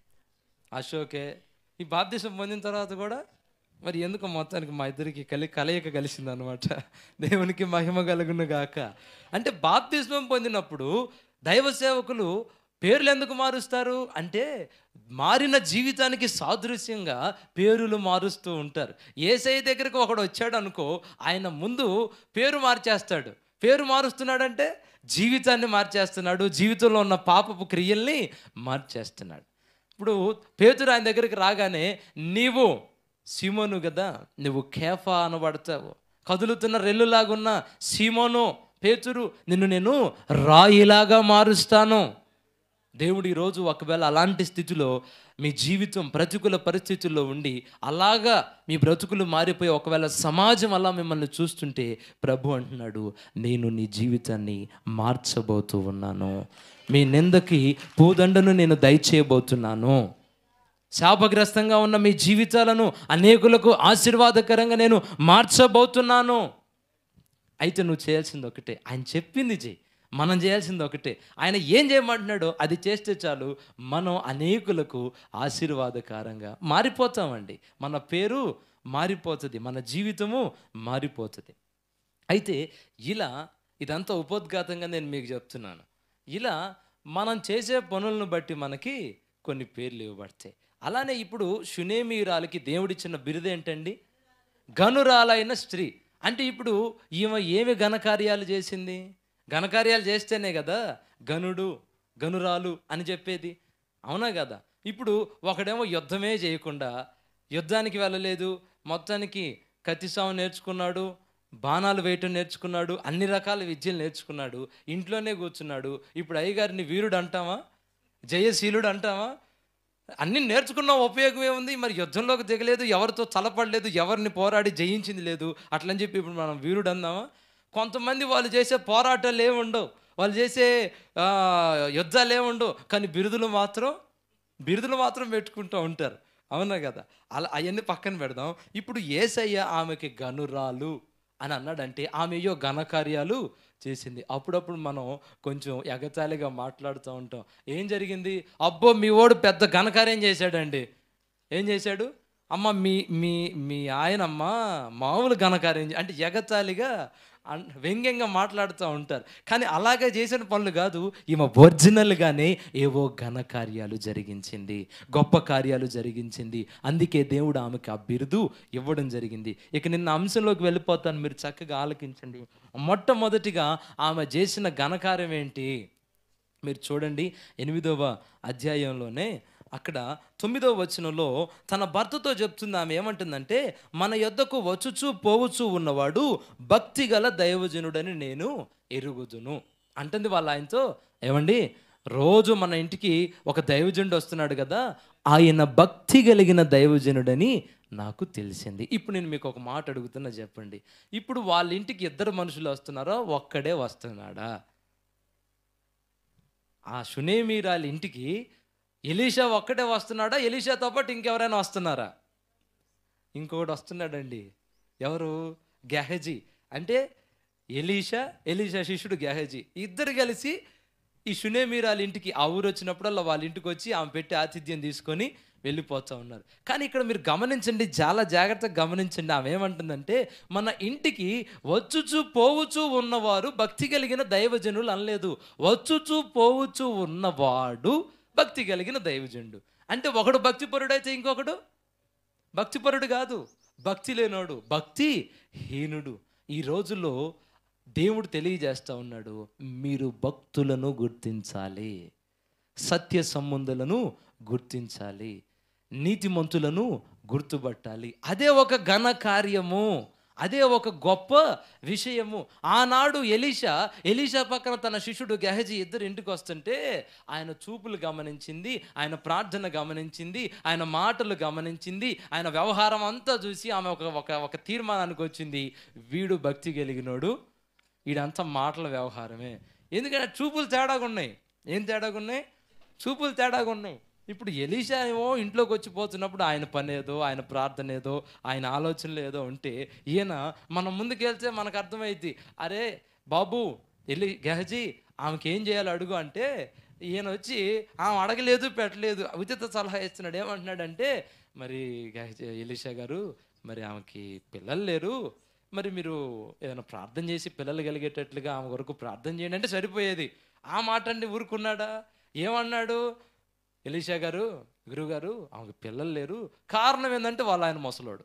అశోకే ఈ బాప్తిసం పొందిన తర్వాత కూడా మరి ఎందుకు మొత్తానికి మా ఇద్దరికి కలి కలయిక కలిసింది అనమాట దేవునికి మహిమ కలుగును గాక అంటే బాప్తిస్మం పొందినప్పుడు దైవ సేవకులు పేర్లు ఎందుకు మారుస్తారు అంటే మారిన జీవితానికి సాదృశ్యంగా పేరులు మారుస్తూ ఉంటారు ఏసై దగ్గరకు ఒకడు వచ్చాడు అనుకో ఆయన ముందు పేరు మార్చేస్తాడు పేరు మారుస్తున్నాడంటే జీవితాన్ని మార్చేస్తున్నాడు జీవితంలో ఉన్న పాపపు క్రియల్ని మార్చేస్తున్నాడు ఇప్పుడు పేతురు ఆయన దగ్గరికి రాగానే నీవు సీమోను కదా నువ్వు కేఫా అనబడతావు కదులుతున్న రెల్లులాగున్న సీమోను పేతురు నిన్ను నేను రాయిలాగా మారుస్తాను దేవుడు ఈరోజు ఒకవేళ అలాంటి స్థితిలో మీ జీవితం ప్రతికూల పరిస్థితుల్లో ఉండి అలాగా మీ బ్రతుకులు మారిపోయి ఒకవేళ సమాజం అలా మిమ్మల్ని చూస్తుంటే ప్రభు అంటున్నాడు నేను నీ జీవితాన్ని మార్చబోతూ ఉన్నాను మీ నిందకి పూదండను నేను దయచేయబోతున్నాను శాపగ్రస్తంగా ఉన్న మీ జీవితాలను అనేకులకు ఆశీర్వాదకరంగా నేను మార్చబోతున్నాను అయితే నువ్వు చేయాల్సింది ఒకటే ఆయన చెప్పింది చెయ్యి మనం చేయాల్సింది ఒకటే ఆయన ఏం చేయమంటున్నాడో అది చేస్తే చాలు మనం అనేకులకు ఆశీర్వాదకరంగా మారిపోతామండి మన పేరు మారిపోతుంది మన జీవితము మారిపోతుంది అయితే ఇలా ఇదంతా ఉపోద్ఘాతంగా నేను మీకు చెప్తున్నాను ఇలా మనం చేసే పనులను బట్టి మనకి కొన్ని పేర్లు ఇవ్వబడతాయి అలానే ఇప్పుడు షునేమీరాలకి దేవుడిచ్చిన బిరుదు ఏంటండి గనురాలైన స్త్రీ అంటే ఇప్పుడు ఈమె ఏమి ఘనకార్యాలు చేసింది ఘనకార్యాలు చేస్తేనే కదా గనుడు గనురాలు అని చెప్పేది అవునా కదా ఇప్పుడు ఒకడేమో యుద్ధమే చేయకుండా యుద్ధానికి వెళ్ళలేదు మొత్తానికి కత్తిసాము నేర్చుకున్నాడు బాణాలు వేయటం నేర్చుకున్నాడు అన్ని రకాల విద్యలు నేర్చుకున్నాడు ఇంట్లోనే కూర్చున్నాడు ఇప్పుడు అయ్యగారిని వీరుడు అంటామా జయశీలుడు అంటామా అన్ని నేర్చుకున్న ఉపయోగం ఏముంది మరి యుద్ధంలోకి దిగలేదు ఎవరితో తలపడలేదు ఎవరిని పోరాడి జయించింది లేదు అట్లని చెప్పి ఇప్పుడు మనం వీరుడు అందామా కొంతమంది వాళ్ళు చేసే పోరాటాలు ఏముండవు వాళ్ళు చేసే ఆ, యుద్ధాలు ఏముండవు కానీ బిరుదులు మాత్రం బిరుదులు మాత్రం పెట్టుకుంటూ ఉంటారు అవునా కదా అలా అవన్నీ పక్కన పెడదాం ఇప్పుడు ఏసయ్య ఆమెకి గనురాలు అని అన్నాడంటే ఆమె అయ్యో ఘనకార్యాలు చేసింది అప్పుడప్పుడు మనం కొంచెం ఎగతాళిగా మాట్లాడుతూ ఉంటాం ఏం జరిగింది అబ్బో మీ ఓడు పెద్ద ఘనకార్యం చేశాడండి ఏం చేశాడు అమ్మ మీ మీ మీ ఆయనమ్మ మామూలు ఘనకార్యం చే- అంటే ఎగతాళిగా అన్- వ్యంగ్యంగా మాట్లాడుతూ ఉంటారు కానీ అలాగే చేసిన పనులు కాదు ఈమె ఒరిజినల్గానే ఏవో ఘనకార్యాలు జరిగించింది గొప్ప కార్యాలు జరిగించింది అందుకే దేవుడు ఆమెకు ఆ బిరుదు ఇవ్వడం జరిగింది ఇక నిన్న అంశంలోకి వెళ్ళిపోతాను మీరు చక్కగా ఆలకించండి మొట్టమొదటిగా ఆమె చేసిన ఘనకార్యం ఏంటి మీరు చూడండి ఎనిమిదవ అధ్యాయంలోనే అక్కడ తొమ్మిదవ వచనంలో తన భర్తతో చెప్తుంది ఆమె ఏమంటుందంటే మన యొద్దకు వచ్చుచు పోవచ్చు ఉన్నవాడు భక్తి గల దైవజనుడని నేను ఎరుగుదును అంటుంది వాళ్ళ ఆయనతో ఏమండి రోజు మన ఇంటికి ఒక దైవజనుడు వస్తున్నాడు కదా ఆయన భక్తి కలిగిన దైవజనుడని నాకు తెలిసింది ఇప్పుడు నేను మీకు ఒక మాట అడుగుతున్నా చెప్పండి ఇప్పుడు వాళ్ళ ఇంటికి ఇద్దరు మనుషులు వస్తున్నారో ఒక్కడే వస్తున్నాడా ఆ షునేమీరాలి ఇంటికి ఎలీషా ఒక్కడే వస్తున్నాడా ఎలీషాతో పాటు ఇంకెవరైనా వస్తున్నారా ఇంకొకటి వస్తున్నాడండి ఎవరు గెహజీ అంటే ఎలీషా ఎలీషా శిష్యుడు గెహజీ ఇద్దరు కలిసి ఈ షునేమీరాలి ఇంటికి ఆ ఊరు వచ్చినప్పుడల్లా వాళ్ళ ఇంటికి వచ్చి ఆమె పెట్టి ఆతిథ్యం తీసుకొని వెళ్ళిపోతూ ఉన్నారు కానీ ఇక్కడ మీరు గమనించండి చాలా జాగ్రత్తగా గమనించండి ఆమె ఏమంటుందంటే మన ఇంటికి వచ్చుచు పోవుచు ఉన్నవారు భక్తి కలిగిన దైవజనులు అనలేదు వచ్చుచు పోవుచు ఉన్నవాడు భక్తి కలిగిన దైవజనుడు అంటే ఒకడు భక్తిపరుడైతే ఇంకొకడు భక్తిపరుడు కాదు భక్తి లేనోడు భక్తి హీనుడు ఈ రోజుల్లో దేవుడు తెలియజేస్తా ఉన్నాడు మీరు భక్తులను గుర్తించాలి సత్య సంబంధులను గుర్తించాలి నీతిమంతులను గుర్తుపట్టాలి అదే ఒక ఘన కార్యము అదే ఒక గొప్ప విషయము ఆనాడు ఎలీషా ఎలీషా పక్కన తన శిష్యుడు గెహజీ ఇద్దరు ఇంటికి వస్తుంటే ఆయన చూపులు గమనించింది ఆయన ప్రార్థన గమనించింది ఆయన మాటలు గమనించింది ఆయన వ్యవహారం అంతా చూసి ఆమె ఒక ఒక ఒక తీర్మానానికి వచ్చింది వీడు భక్తి కలిగినోడు వీడంతా మాటల వ్యవహారమే ఎందుకంటే చూపులు తేడాగా ఉన్నాయి ఏం తేడాగా ఉన్నాయి చూపులు తేడాగా ఉన్నాయి ఇప్పుడు ఎలీషా ఏమో ఇంట్లోకి వచ్చిపోతున్నప్పుడు ఆయన పని ఏదో ఆయన ప్రార్థన ఏదో ఆయన ఆలోచనలు ఏదో ఉంటే ఈయన మనం ముందుకు వెళ్తే మనకు అర్థమైంది అరే బాబు ఎలి గెహజీ ఆమెకి ఏం చేయాలి అడుగు అంటే ఈయన వచ్చి ఆమె అడగలేదు పెట్టలేదు ఉచిత సలహా ఇస్తున్నాడు ఏమంటున్నాడంటే మరి గెహజీ ఎలీషా గారు మరి ఆమెకి పిల్లలు లేరు మరి మీరు ఏదైనా ప్రార్థన చేసి పిల్లలు కలిగేటట్లుగా ఆమె వరకు ప్రార్థన చేయండి అంటే సరిపోయేది ఆ మాట అండి ఊరుకున్నాడా ఏమన్నాడు ఎలీషా గారు గురువుగారు ఆమెకు పిల్లలు లేరు కారణం ఏంటంటే వాళ్ళ ఆయన ముసలోడు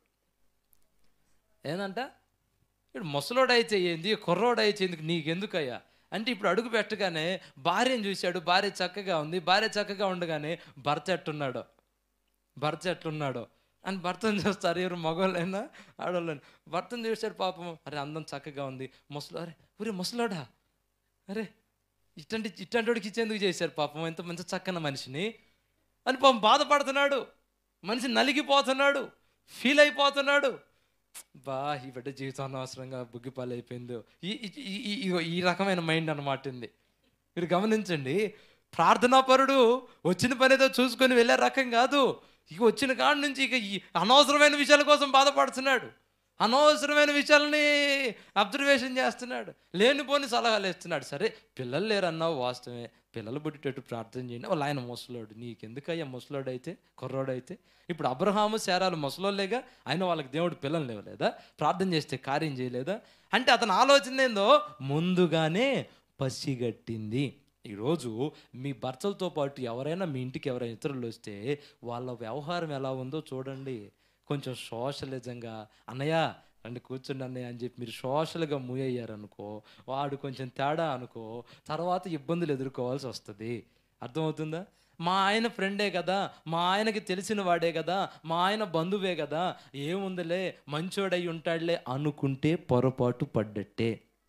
ఏందంట ఇప్పుడు ముసలోడు అయితే ఏంది కుర్రోడు అయితే ఎందుకు నీకెందుకయ్యా అంటే ఇప్పుడు అడుగు పెట్టగానే భార్యను చూశాడు భార్య చక్కగా ఉంది భార్య చక్కగా ఉండగానే భర్త ఎట్టున్నాడో భర్త ఎట్లున్నాడో అని భర్తను చూస్తారు ఎవరు మగవాళ్ళైనా ఆడవాళ్ళని భర్తను చూశాడు పాపం అరే అందం చక్కగా ఉంది ముసలు అరే ఊరే ముసలోడా అరే ఇట్టంటి ఇట్టంటోడికి ఇచ్చేందుకు చేశారు పాపం ఎంత మంచి చక్కన మనిషిని అని పాపం బాధపడుతున్నాడు మనిషి నలిగిపోతున్నాడు ఫీల్ అయిపోతున్నాడు బా ఈ బిడ్డ జీవితం అనవసరంగా బుగ్గిపాలు అయిపోయిందో ఈ ఈ- ఈ- ఈ- ఇగో ఈ రకమైన మైండ్ అనమాట ఉంది మీరు గమనించండి ప్రార్థనాపరుడు వచ్చిన పని ఏదో చూసుకొని వెళ్ళే రకం కాదు ఇక వచ్చిన కాడ నుంచి ఇక ఈ అనవసరమైన విషయాల కోసం బాధపడుతున్నాడు అనవసరమైన విషయాలని అబ్జర్వేషన్ చేస్తున్నాడు లేనిపోని సలహాలు ఇస్తున్నాడు సరే పిల్లలు లేరన్నావు వాస్తవమే పిల్లలు పుట్టేటట్టు ప్రార్థన చేయండి వాళ్ళు ఆయన ముసలోడు నీకెందుకయ్యా ముసలోడు అయితే కుర్రోడు అయితే ఇప్పుడు అబ్రహాము శారాలు ముసలోళ్ళేగా ఆయన వాళ్ళకి దేవుడు పిల్లలు లేవలేదా ప్రార్థన చేస్తే కార్యం చేయలేదా అంటే అతని ఆలోచన ఏందో ముందుగానే పసిగట్టింది ఈరోజు మీ భర్తలతో పాటు ఎవరైనా మీ ఇంటికి ఎవరైనా ఇతరులు వస్తే వాళ్ళ వ్యవహారం ఎలా ఉందో చూడండి కొంచెం సోషలిజంగా అన్నయ్య రండి కూర్చోండి అన్నయ్య అని చెప్పి మీరు సోషల్గా మూవ్ అయ్యారనుకో వాడు కొంచెం తేడా అనుకో తర్వాత ఇబ్బందులు ఎదుర్కోవాల్సి వస్తుంది అర్థమవుతుందా మా ఆయన ఫ్రెండే కదా మా ఆయనకి తెలిసిన వాడే కదా మా ఆయన బంధువే కదా ఏముందిలే మంచోడై ఉంటాడులే అనుకుంటే పొరపాటు పడ్డట్టే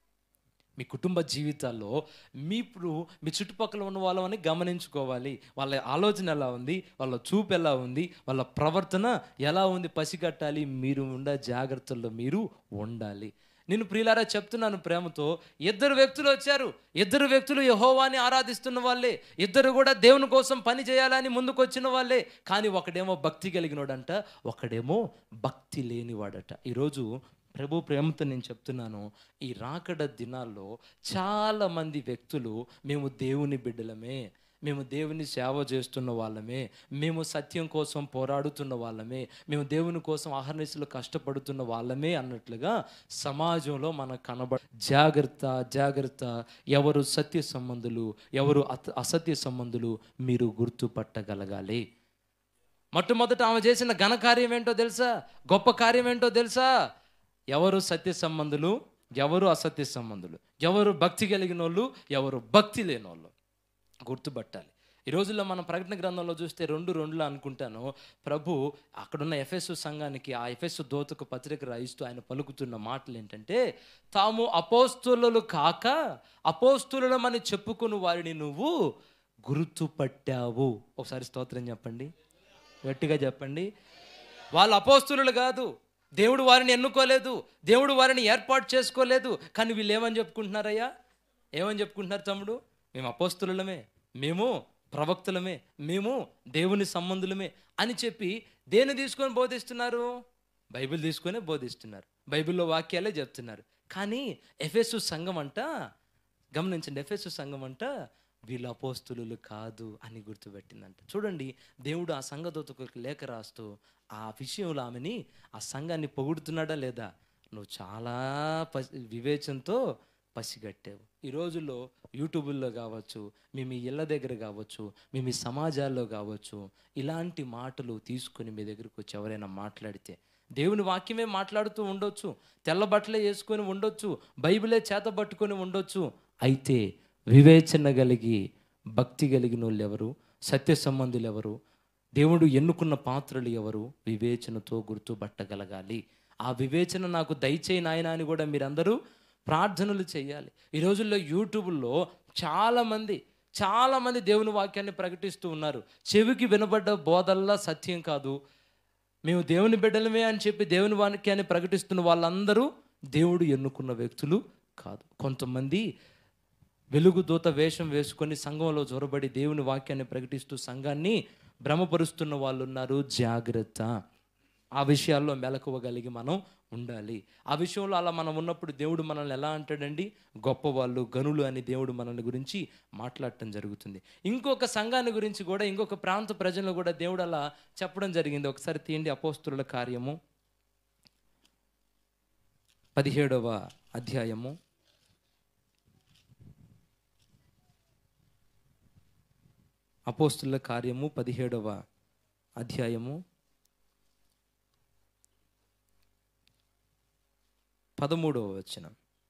మీ కుటుంబ జీవితాల్లో మీ ఇప్పుడు మీ చుట్టుపక్కల ఉన్న వాళ్ళని గమనించుకోవాలి వాళ్ళ ఆలోచన ఎలా ఉంది వాళ్ళ చూపు ఎలా ఉంది వాళ్ళ ప్రవర్తన ఎలా ఉంది పసిగట్టాలి మీరు ఉండే జాగ్రత్తల్లో మీరు ఉండాలి నేను ప్రియులారా చెప్తున్నాను ప్రేమతో ఇద్దరు వ్యక్తులు వచ్చారు ఇద్దరు వ్యక్తులు యహోవాని ఆరాధిస్తున్న వాళ్ళే ఇద్దరు కూడా దేవుని కోసం పని చేయాలని ముందుకు వచ్చిన వాళ్ళే కానీ ఒకడేమో భక్తి కలిగినోడంట ఒకడేమో భక్తి లేనివాడట ఈరోజు ప్రభు ప్రేమతో నేను చెప్తున్నాను ఈ రాకడ దినాల్లో చాలా మంది వ్యక్తులు మేము దేవుని బిడ్డలమే మేము దేవుని సేవ చేస్తున్న వాళ్ళమే మేము సత్యం కోసం పోరాడుతున్న వాళ్ళమే మేము దేవుని కోసం అహర్నిశలు కష్టపడుతున్న వాళ్ళమే అన్నట్లుగా సమాజంలో మనకు కనబడ జాగ్రత్త జాగ్రత్త ఎవరు సత్య సంబంధులు ఎవరు అత- అసత్య సంబంధులు మీరు గుర్తుపట్టగలగాలి మొట్టమొదట ఆమె చేసిన ఘనకార్యం ఏంటో తెలుసా గొప్ప కార్యం ఏంటో తెలుసా ఎవరు సత్య సంబంధులు ఎవరు అసత్య సంబంధులు ఎవరు భక్తి కలిగిన వాళ్ళు ఎవరు భక్తి లేని వాళ్ళు గుర్తుపట్టాలి ఈ రోజుల్లో మనం ప్రకటన గ్రంథంలో చూస్తే రెండు రెండులో అనుకుంటాను ప్రభు అక్కడున్న ఎఫ్ఎస్ సంఘానికి ఆ ఎఫ్ఎస్ దోతకు పత్రిక రాయిస్తూ ఆయన పలుకుతున్న మాటలు ఏంటంటే తాము అపోస్తులు కాక అపోస్తులమని చెప్పుకుని వారిని నువ్వు గుర్తుపట్టావు ఒకసారి స్తోత్రం చెప్పండి గట్టిగా చెప్పండి వాళ్ళు అపోస్తులు కాదు దేవుడు వారిని ఎన్నుకోలేదు దేవుడు వారిని ఏర్పాటు చేసుకోలేదు కానీ వీళ్ళు ఏమని చెప్పుకుంటున్నారయ్యా ఏమని చెప్పుకుంటున్నారు తమ్ముడు మేము అపోస్తులమే మేము ప్రవక్తలమే మేము దేవుని సంబంధులమే అని చెప్పి దేన్ని తీసుకొని బోధిస్తున్నారు బైబిల్ తీసుకొని బోధిస్తున్నారు బైబిల్లో వాక్యాలే చెప్తున్నారు కానీ ఎఫెసు సంఘం అంట గమనించండి ఎఫెసు సంఘం అంట వీళ్ళు అపోస్తులు కాదు అని గుర్తుపెట్టిందంట చూడండి దేవుడు ఆ సంఘదూతకు ఒక లేఖ రాస్తూ ఆ విషయంలో ఆమెని ఆ సంఘాన్ని పొగుడుతున్నాడా లేదా నువ్వు చాలా పసి వివేచనతో పసిగట్టావు ఈ రోజుల్లో యూట్యూబుల్లో కావచ్చు మీ మీ ఇళ్ళ దగ్గర కావచ్చు మీ మీ సమాజాల్లో కావచ్చు ఇలాంటి మాటలు తీసుకొని మీ దగ్గరకు వచ్చి ఎవరైనా మాట్లాడితే దేవుని వాక్యమే మాట్లాడుతూ ఉండొచ్చు తెల్ల బట్టలే వేసుకొని ఉండొచ్చు బైబిలే చేత పట్టుకొని ఉండొచ్చు అయితే వివేచన కలిగి భక్తి కలిగిన వాళ్ళు ఎవరు సత్య సంబంధులు ఎవరు దేవుడు ఎన్నుకున్న పాత్రలు ఎవరు వివేచనతో గుర్తుపట్టగలగాలి ఆ వివేచన నాకు దయచేయి నాయన అని కూడా మీరందరూ ప్రార్థనలు చేయాలి ఈ రోజుల్లో యూట్యూబ్లో చాలామంది చాలామంది దేవుని వాక్యాన్ని ప్రకటిస్తూ ఉన్నారు చెవికి వినబడ్డ బోధల్లా సత్యం కాదు మేము దేవుని బిడ్డలమే అని చెప్పి దేవుని వాక్యాన్ని ప్రకటిస్తున్న వాళ్ళందరూ దేవుడు ఎన్నుకున్న వ్యక్తులు కాదు కొంతమంది వెలుగుదూత వేషం వేసుకొని సంఘంలో జొరబడి దేవుని వాక్యాన్ని ప్రకటిస్తూ సంఘాన్ని భ్రమపరుస్తున్న వాళ్ళు ఉన్నారు జాగ్రత్త ఆ విషయాల్లో మెలకువగలిగి మనం ఉండాలి ఆ విషయంలో అలా మనం ఉన్నప్పుడు దేవుడు మనల్ని ఎలా అంటాడండి గొప్పవాళ్ళు గనులు అని దేవుడు మనల్ని గురించి మాట్లాడటం జరుగుతుంది ఇంకొక సంఘాన్ని గురించి కూడా ఇంకొక ప్రాంత ప్రజలను కూడా దేవుడు అలా చెప్పడం జరిగింది ఒకసారి తీయండి అపోస్తుల కార్యము పదిహేడవ అధ్యాయము అపోస్తుల కార్యము పదిహేడవ అధ్యాయము పదమూడవ వచనం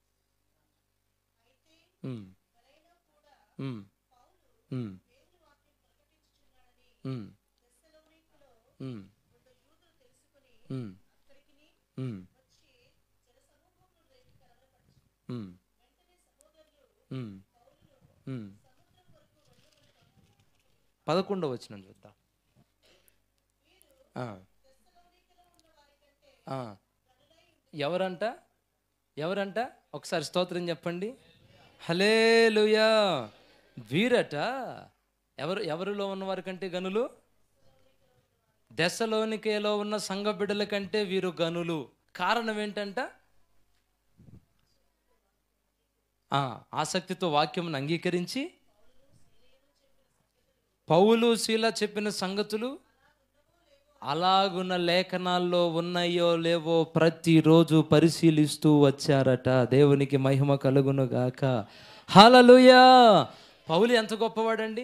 ఉమ్. ఉమ్. ఉమ్. ఉమ్. ఉమ్. ఉమ్. ఉమ్. ఉమ్. ఉమ్. ఉమ్. పదకొండవ వచనం చూద్దాం ఆ. ఆ. ఎవరంట ఎవరంట ఒకసారి స్తోత్రం చెప్పండి హలేలుయా వీరట ఎవరు ఎవరిలో ఉన్నవారి కంటే గనులు దశలోనికేలో ఉన్న సంఘ బిడ్డల కంటే వీరు గనులు కారణం ఏంటంట ఆ, ఆసక్తితో వాక్యమును అంగీకరించి పౌలు శీల చెప్పిన సంగతులు అలాగున్న లేఖనాల్లో ఉన్నాయో లేవో ప్రతిరోజు పరిశీలిస్తూ వచ్చారట దేవునికి మహిమ కలుగును గాక హలలుయా పౌలు ఎంత గొప్పవాడండి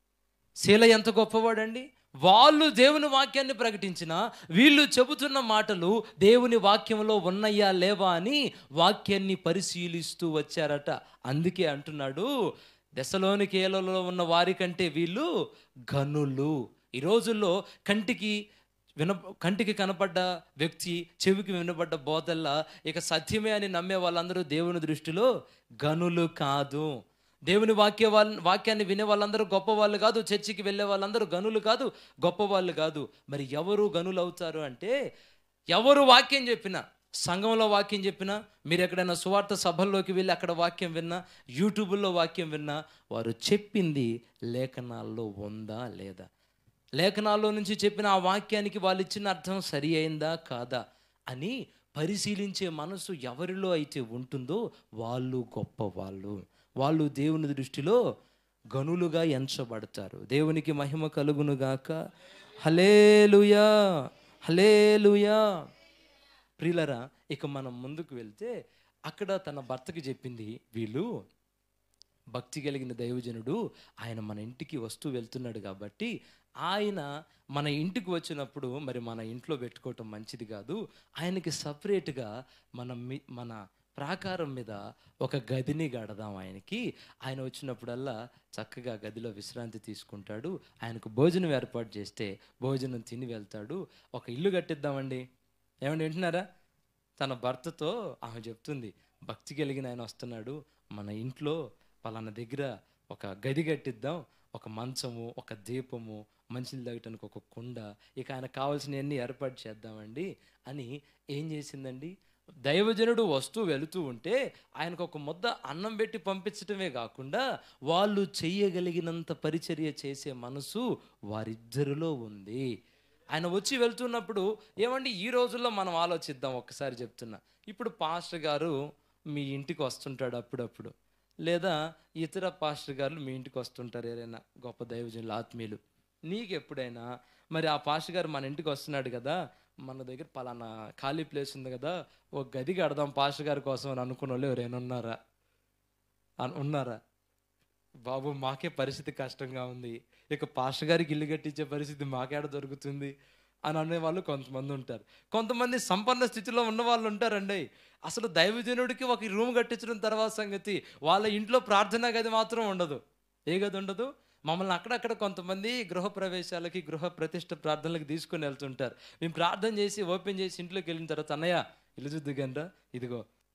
శీల ఎంత గొప్పవాడండి వాళ్ళు దేవుని వాక్యాన్ని ప్రకటించిన వీళ్ళు చెబుతున్న మాటలు దేవుని వాక్యంలో ఉన్నాయా లేవా అని వాక్యాన్ని పరిశీలిస్తూ వచ్చారట అందుకే అంటున్నాడు దశలోని కేలలో ఉన్న వారి కంటే వీళ్ళు గనులు ఈ రోజుల్లో కంటికి విన కంటికి కనపడ్డ వ్యక్తి చెవికి వినపడ్డ బోధల్లా ఇక సత్యమే అని నమ్మే వాళ్ళందరూ దేవుని దృష్టిలో గనులు కాదు దేవుని వాక్య వాళ్ళ వాక్యాన్ని వినే వాళ్ళందరూ గొప్ప వాళ్ళు కాదు చర్చికి వెళ్ళే వాళ్ళందరూ గనులు కాదు గొప్ప వాళ్ళు కాదు మరి ఎవరు గనులు అవుతారు అంటే ఎవరు వాక్యం చెప్పినా సంఘంలో వాక్యం చెప్పినా మీరు ఎక్కడైనా సువార్త సభల్లోకి వెళ్ళి అక్కడ వాక్యం విన్నా యూట్యూబ్లో వాక్యం విన్నా వారు చెప్పింది లేఖనాల్లో ఉందా లేదా లేఖనాల్లో నుంచి చెప్పిన ఆ వాక్యానికి వాళ్ళు ఇచ్చిన అర్థం సరి అయిందా కాదా అని పరిశీలించే మనసు ఎవరిలో అయితే ఉంటుందో వాళ్ళు గొప్ప వాళ్ళు వాళ్ళు దేవుని దృష్టిలో గనులుగా ఎంచబడతారు దేవునికి మహిమ కలుగునుగాక హలేలుయా హలేలుయా ప్రియులరా ఇక మనం ముందుకు వెళ్తే అక్కడ తన భర్తకి చెప్పింది వీళ్ళు భక్తి కలిగిన దైవజనుడు ఆయన మన ఇంటికి వస్తూ వెళ్తున్నాడు కాబట్టి ఆయన మన ఇంటికి వచ్చినప్పుడు మరి మన ఇంట్లో పెట్టుకోవటం మంచిది కాదు ఆయనకి సపరేట్గా మన మీ- మన ప్రాకారం మీద ఒక గదిని గడదాం ఆయనకి ఆయన వచ్చినప్పుడల్లా చక్కగా గదిలో విశ్రాంతి తీసుకుంటాడు ఆయనకు భోజనం ఏర్పాటు చేస్తే భోజనం తిని వెళ్తాడు ఒక ఇల్లు కట్టిద్దామండి ఏమండి వింటున్నారా తన భర్తతో ఆమె చెప్తుంది భక్తి కలిగిన ఆయన వస్తున్నాడు మన ఇంట్లో పలానా దగ్గర ఒక గది కట్టిద్దాం ఒక మంచము ఒక దీపము మంచిలు తాగటానికి ఒక కుండ ఇక ఆయన కావాల్సినవన్నీ ఏర్పాటు చేద్దామండి అని ఏం చేసిందండి దైవజనుడు వస్తూ వెళుతూ ఉంటే ఆయనకు ఒక ముద్ద అన్నం పెట్టి పంపించటమే కాకుండా వాళ్ళు చెయ్యగలిగినంత పరిచర్య చేసే మనసు వారిద్దరిలో ఉంది ఆయన వచ్చి వెళ్తున్నప్పుడు ఏమండి ఈ రోజుల్లో మనం ఆలోచిద్దాం ఒక్కసారి చెప్తున్నా ఇప్పుడు పాస్టర్ గారు మీ ఇంటికి వస్తుంటాడు అప్పుడప్పుడు లేదా ఇతర పాస్టర్ గారు మీ ఇంటికి వస్తుంటారు ఎవరైనా గొప్ప దైవజనులు ఆత్మీయులు నీకు ఎప్పుడైనా మరి ఆ పాస్టర్ గారు మన ఇంటికి వస్తున్నాడు కదా మన దగ్గర పలానా ఖాళీ ప్లేస్ ఉంది కదా ఒక గది కడదాం పాస్టర్ గారి కోసం అని అనుకున్న వాళ్ళు ఎవరైనా ఉన్నారా అన్- ఉన్నారా బాబు మాకే పరిస్థితి కష్టంగా ఉంది ఇక పాస్టర్ గారికి ఇల్లు కట్టించే పరిస్థితి మాకేడ దొరుకుతుంది అని అనేవాళ్ళు కొంతమంది ఉంటారు కొంతమంది సంపన్న స్థితిలో ఉన్న వాళ్ళు ఉంటారండి అసలు దైవజనుడికి ఒక రూమ్ కట్టించడం తర్వాత సంగతి వాళ్ళ ఇంట్లో ప్రార్థనా గది మాత్రం ఉండదు ఏ గది ఉండదు మమ్మల్ని అక్కడక్కడ కొంతమంది గృహ ప్రవేశాలకి గృహ ప్రతిష్ట ప్రార్థనలకు తీసుకొని వెళ్తుంటారు మేము ప్రార్థన చేసి ఓపెన్ చేసి ఇంట్లోకి వెళ్ళిన తర్వాత అన్నయ్య ఇల్లు చూద్దు గంట ఇదిగో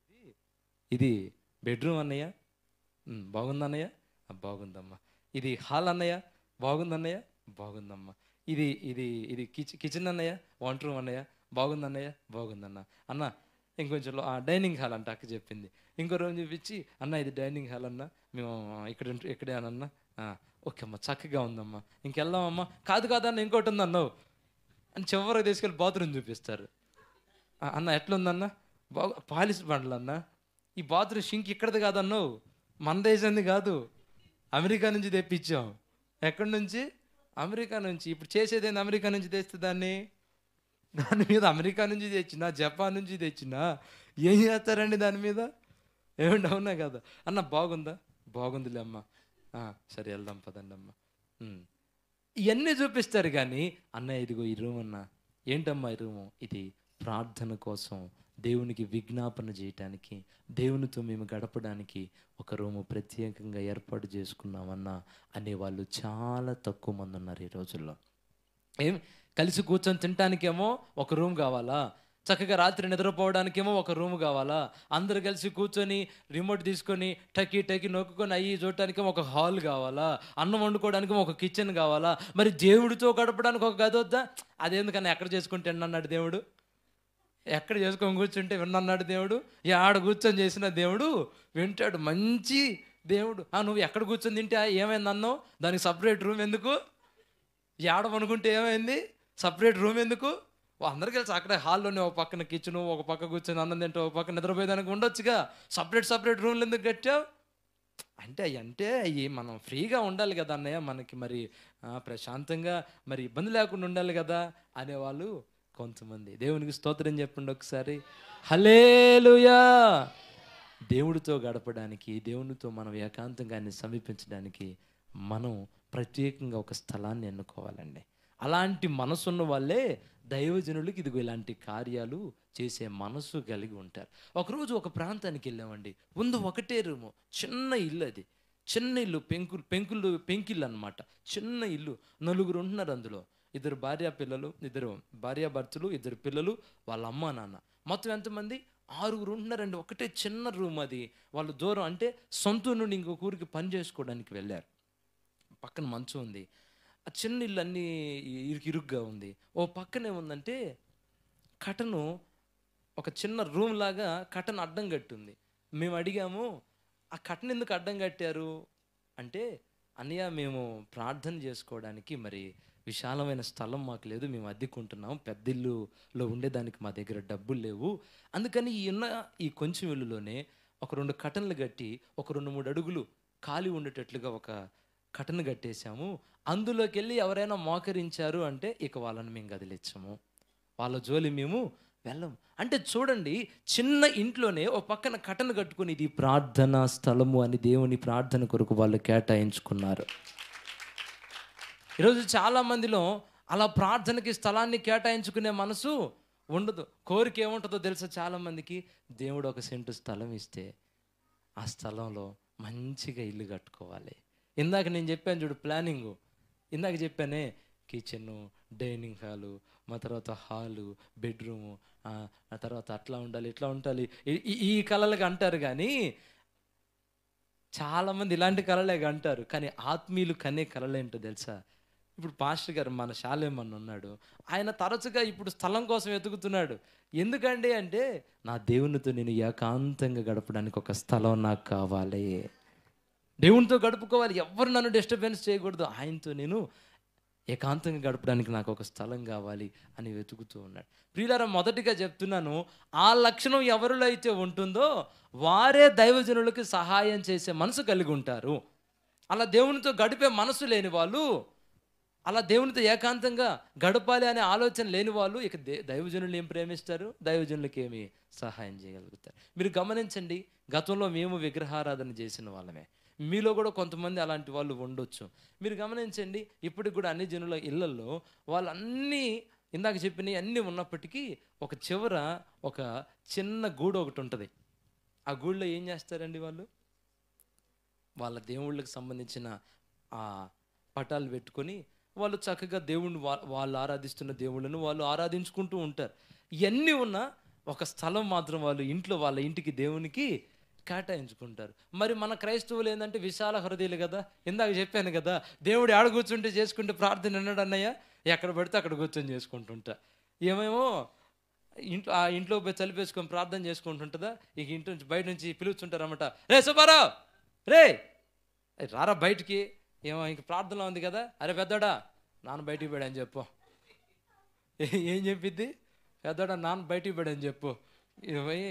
ఇది బెడ్రూమ్ అన్నయ్య "ఉమ్, బాగుందన్నయ్య "ఆ, బాగుందమ్మా ఇది హాల్ అన్నయ్య బాగుందన్నయ్య బాగుందమ్మా ఇది ఇది ఇది కిచెన్ కిచెన్ అన్నయ్య వంట రూమ్ అన్నయ్య బాగుందన్నయ్య బాగుందన్న అన్న ఇంకొంచెం లో- ఆ, డైనింగ్ హాల్ అంట అక్క చెప్పింది ఇంకో రోజు చూపించి అన్న ఇది డైనింగ్ హాల్ అన్న మేము ఆ, ఇక్కడ ఉంట- ఇక్కడే అన్న ఓకే అమ్మా చక్కగా ఉందమ్మా ఇంకెళ్దామమ్మా కాదు కాదన్న ఇంకోటి ఉందన్నావు అని చివరికి తీసుకెళ్ళి బాత్రూమ్ చూపిస్తారు "ఆ, అన్న ఎట్లుందన్న బాగా పాలిష్ బండ్లు అన్న ఈ బాత్రూమ్ షింక్ ఇక్కడది కాదన్నావు మన దేశంది కాదు అమెరికా నుంచి తెప్పించాం ఎక్కడి నుంచి అమెరికా నుంచి ఇప్పుడు చేసేది ఏంది అమెరికా నుంచి తెస్తే దాన్ని దాని మీద అమెరికా నుంచి తెచ్చినా జపాన్ నుంచి తెచ్చినా ఏం చేస్తారండి దాని మీద ఏమండి అవునా కదా అన్న బాగుందా బాగుందిలే అమ్మ "ఆ, సరే వెళ్దాం పదండి అమ్మ "ఉమ్." ఇవన్నీ చూపిస్తారు కానీ అన్న ఇదిగో ఈ రూమ్ అన్న ఏంటమ్మా ఈ రూము ఇది ప్రార్థన కోసం దేవునికి విజ్ఞాపన చేయటానికి దేవునితో మేము గడపడానికి ఒక రూము ప్రత్యేకంగా ఏర్పాటు చేసుకున్నామన్నా అనేవాళ్ళు చాలా తక్కువ మంది ఉన్నారు ఈ రోజుల్లో ఏం కలిసి కూర్చొని తినటానికేమో ఒక రూమ్ కావాలా చక్కగా రాత్రి నిద్రపోవడానికేమో ఒక రూమ్ కావాలా అందరు కలిసి కూర్చొని రిమోట్ తీసుకొని టకి టకి నొక్కుకొని అయ్యి చూడటానికేమో ఒక హాల్ కావాలా అన్నం వండుకోవడానికి ఒక కిచెన్ కావాలా మరి దేవుడితో గడపడానికి ఒక గది వద్దా అదేందుకన్నా ఎక్కడ చేసుకుంటే అన్నాడు దేవుడు ఎక్కడ చేసుకొని కూర్చుంటే విన్నన్నాడు దేవుడు ఈ ఆడ కూర్చొని చేసిన దేవుడు వింటాడు మంచి దేవుడు ఆ నువ్వు ఎక్కడ కూర్చొని తింటే ఏమైంది అన్నావు దానికి సపరేట్ రూమ్ ఎందుకు ఈ ఆడ అనుకుంటే ఏమైంది సపరేట్ రూమ్ ఎందుకు ఓ అందరికి తెలుసు అక్కడే హాల్లోనే ఒక పక్కన కిచెన్ ఒక పక్క కూర్చొని అన్నం తింటే ఒక పక్క నిద్రపోయేదానికి ఉండొచ్చుగా సపరేట్ సపరేట్ రూమ్లు ఎందుకు కట్టావు అంటే అవి అంటే అవి మనం ఫ్రీగా ఉండాలి కదా అన్నయ్య మనకి మరి ఆ, ప్రశాంతంగా మరి ఇబ్బంది లేకుండా ఉండాలి కదా అనేవాళ్ళు కొంతమంది దేవునికి స్తోత్రం చెప్పండి ఒకసారి హలేలుయా దేవుడితో గడపడానికి దేవునితో మనం ఏకాంతంగా ఆయన్ని సమీపించడానికి మనం ప్రత్యేకంగా ఒక స్థలాన్ని ఎన్నుకోవాలండి అలాంటి మనసున్న వాళ్ళే దైవజనులకి ఇదిగో ఇలాంటి కార్యాలు చేసే మనసు కలిగి ఉంటారు ఒకరోజు ఒక ప్రాంతానికి వెళ్ళామండి ముందు ఒకటే రూము చిన్న ఇల్లు అది చిన్న ఇల్లు పెంకులు పెంకులు పెంకిల్లు అనమాట చిన్న ఇల్లు నలుగురు ఉంటున్నారు అందులో ఇద్దరు భార్య పిల్లలు ఇద్దరు భార్యాభర్తలు ఇద్దరు పిల్లలు వాళ్ళ అమ్మ నాన్న మొత్తం ఎంతమంది ఆరుగురు ఉంటున్నారండి ఒకటే చిన్న రూమ్ అది వాళ్ళు దూరం అంటే సొంత నుండి ఇంకొక ఊరికి పని చేసుకోవడానికి వెళ్ళారు పక్కన మంచం ఉంది ఆ చిన్న ఇల్లు అన్నీ ఇరుకు ఇరుగ్గా ఉంది ఓ పక్కనే ఉందంటే కటను ఒక చిన్న రూమ్ లాగా కటన్ అడ్డం కట్టుంది మేము అడిగాము ఆ కటన్ ఎందుకు అడ్డం కట్టారు అంటే అన్నయ్య మేము ప్రార్థన చేసుకోవడానికి మరి విశాలమైన స్థలం మాకు లేదు మేము అద్దెకుంటున్నాం పెద్ద ఇల్లులో ఉండేదానికి మా దగ్గర డబ్బులు లేవు అందుకని ఈ ఉన్న ఈ కొంచెం ఇల్లులోనే ఒక రెండు కటన్లు కట్టి ఒక రెండు మూడు అడుగులు ఖాళీ ఉండేటట్లుగా ఒక కటన్ కట్టేశాము అందులోకి వెళ్ళి ఎవరైనా మోకరించారు అంటే ఇక వాళ్ళని మేము కదిలించము వాళ్ళ జోలి మేము వెళ్ళం అంటే చూడండి చిన్న ఇంట్లోనే ఓ పక్కన కటను కట్టుకుని ఇది ప్రార్థనా స్థలము అని దేవుని ప్రార్థన కొరకు వాళ్ళు కేటాయించుకున్నారు ఈరోజు చాలా మందిలో అలా ప్రార్థనకి స్థలాన్ని కేటాయించుకునే మనసు ఉండదు కోరిక ఏముంటుందో తెలుసా చాలా మందికి దేవుడు ఒక సెంటు స్థలం ఇస్తే ఆ స్థలంలో మంచిగా ఇల్లు కట్టుకోవాలి ఇందాక నేను చెప్పాను చూడు ప్లానింగ్ ఇందాక చెప్పానే కిచెన్ డైనింగ్ హాలు మా తర్వాత హాలు బెడ్రూము ఆ తర్వాత అట్లా ఉండాలి ఇట్లా ఉండాలి ఈ- ఈ- ఈ కళలకు అంటారు కానీ చాలామంది ఇలాంటి కళలే అంటారు కానీ ఆత్మీయులు కనే కళలేంటో తెలుసా ఇప్పుడు పాస్టర్ గారు మన శాలేమన్ ఉన్నాడు ఆయన తరచుగా ఇప్పుడు స్థలం కోసం వెతుకుతున్నాడు ఎందుకండి అంటే నా దేవునితో నేను ఏకాంతంగా గడపడానికి ఒక స్థలం నాకు కావాలి దేవునితో గడుపుకోవాలి ఎవరు నన్ను డిస్టర్బెన్స్ చేయకూడదు ఆయనతో నేను ఏకాంతంగా గడపడానికి నాకు ఒక స్థలం కావాలి అని వెతుకుతూ ఉన్నాడు ప్రియులారా మొదటిగా చెప్తున్నాను ఆ లక్షణం ఎవరిలో అయితే ఉంటుందో వారే దైవజనులకు సహాయం చేసే మనసు కలిగి ఉంటారు అలా దేవునితో గడిపే మనసు లేని వాళ్ళు అలా దేవునితో ఏకాంతంగా గడపాలి అనే ఆలోచన లేని వాళ్ళు ఇక దే దైవజనులు ఏం ప్రేమిస్తారు దైవజనులకి ఏమి సహాయం చేయగలుగుతారు మీరు గమనించండి గతంలో మేము విగ్రహారాధన చేసిన వాళ్ళమే మీలో కూడా కొంతమంది అలాంటి వాళ్ళు ఉండొచ్చు మీరు గమనించండి ఇప్పటికి కూడా అన్ని జనుల ఇళ్లలో వాళ్ళన్నీ ఇందాక చెప్పినవి అన్నీ ఉన్నప్పటికీ ఒక చివర ఒక చిన్న గూడు ఒకటి ఉంటుంది ఆ గూడులో ఏం చేస్తారండి వాళ్ళు వాళ్ళ దేవుళ్ళకి సంబంధించిన ఆ పటాలు పెట్టుకొని వాళ్ళు చక్కగా దేవుణ్ణి వా- వాళ్ళు ఆరాధిస్తున్న దేవుళ్ళను వాళ్ళు ఆరాధించుకుంటూ ఉంటారు ఇవన్నీ ఉన్న ఒక స్థలం మాత్రం వాళ్ళు ఇంట్లో వాళ్ళ ఇంటికి దేవునికి కేటాయించుకుంటారు మరి మన క్రైస్తవులు ఏంటంటే విశాల హృదయాలు కదా ఇందాక చెప్పాను కదా దేవుడు ఆడ కూర్చుంటే చేసుకుంటే ప్రార్థన అన్నాడు అన్నయ్య ఎక్కడ పడితే అక్కడ కూర్చొని చేసుకుంటుంటా ఏమేమో ఇంట్లో ఆ ఇంట్లో పోయి చలిపేసుకొని ప్రార్థన చేసుకుంటుంటుందా ఇక ఇంటి నుంచి బయట నుంచి పిలుచుంటారన్నమాట రే సుబ్బారావు రే ఏ, రారా బయటికి ఏమో ఇంక ప్రార్థనలో ఉంది కదా అరే పెద్దోడా నాన్న బయటికి పోయాడని చెప్పు ఏ- ఏం చెప్పిద్ది పెద్దోడా నాన్న బయటికి పోయాడని చెప్పు ఇరవై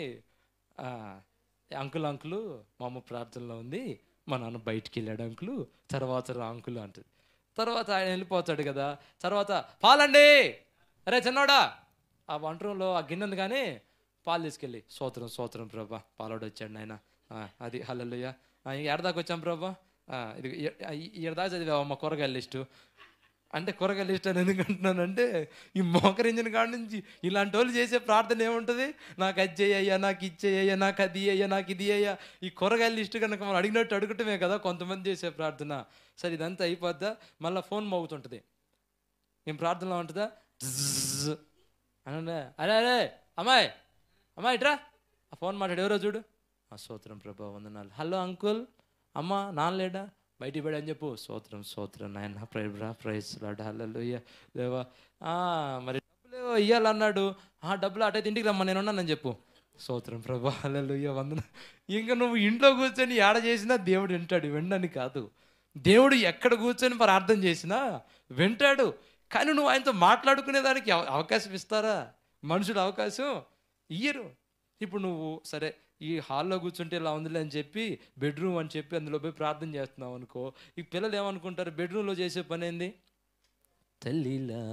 అంకుల్ అంకులు మా అమ్మ ప్రార్థనలో ఉంది మా నాన్న బయటికి వెళ్ళాడు అంకులు తర్వాత రా అంకులు అంటుంది తర్వాత ఆయన వెళ్ళిపోతాడు కదా తర్వాత పాలండి అరే చిన్నోడా ఆ వంట రూమ్లో ఆ గిన్నె ఉంది కానీ పాలు తీసుకెళ్ళి సోత్రం సోత్రం ప్రభా పాలోడు వచ్చాడు నాయన ఆ, అది హల్లెలూయా ఎడదాకా వచ్చాం ప్రభా ఆ, ఇది ఎడదాకా చదివా మా కూరగాయల లిస్టు అంటే కూరగాయల లిస్ట్ అని ఎందుకు అంటున్నానంటే ఈ మోకరించిన కాడ నుంచి ఇలాంటి వాళ్ళు చేసే ప్రార్థన ఏముంటుంది నాకు అది చేయ్యా నాకు ఇచ్చేయ్యా నాకు అది అయ్యా నాకు ఇది అయ్యా ఈ కూరగాయల లిస్ట్ కనుక మనం అడిగినట్టు అడగటమే కదా కొంతమంది చేసే ప్రార్థన సరే ఇదంతా అయిపోద్దా మళ్ళీ ఫోన్ మోగుతుంటుంది ఏం ప్రార్థనలో ఉంటుందా జ్జ్ అనండి అరే అరే అమ్మాయి అమ్మాయి ఇట్రా ఆ ఫోన్ మాట్లాడు ఎవరో చూడు ఆ సోత్రం ప్రభా వందనాలు హలో అంకుల్ అమ్మ నాన్న లేడా బయటికి పోయాడు అని చెప్పు సోత్రం సోత్రం నాయన ప్రైబ్రా ప్రైజ్ లాడ్ హల్లో దేవా ఆ, మరి డబ్బులు ఇవ్వాలన్నాడు ఆ డబ్బులు అటైతే ఇంటికి రమ్మా నేను ఉన్నానని చెప్పు సోత్రం ప్రభా హల్లో వందన ఇంకా నువ్వు ఇంట్లో కూర్చొని ఏడ చేసినా దేవుడు వింటాడు వినని కాదు దేవుడు ఎక్కడ కూర్చొని ప్రార్థన చేసినా వింటాడు కానీ నువ్వు ఆయనతో మాట్లాడుకునేదానికి అవ- అవకాశం ఇస్తారా మనుషులు అవకాశం ఇయ్యరు ఇప్పుడు నువ్వు సరే ఈ హాల్లో కూర్చుంటే ఇలా ఉందిలే అని చెప్పి బెడ్రూమ్ అని చెప్పి అందులో పోయి ప్రార్థన చేస్తున్నావు అనుకో ఈ పిల్లలు ఏమనుకుంటారు బెడ్రూమ్లో చేసే పని ఏంది తల్లి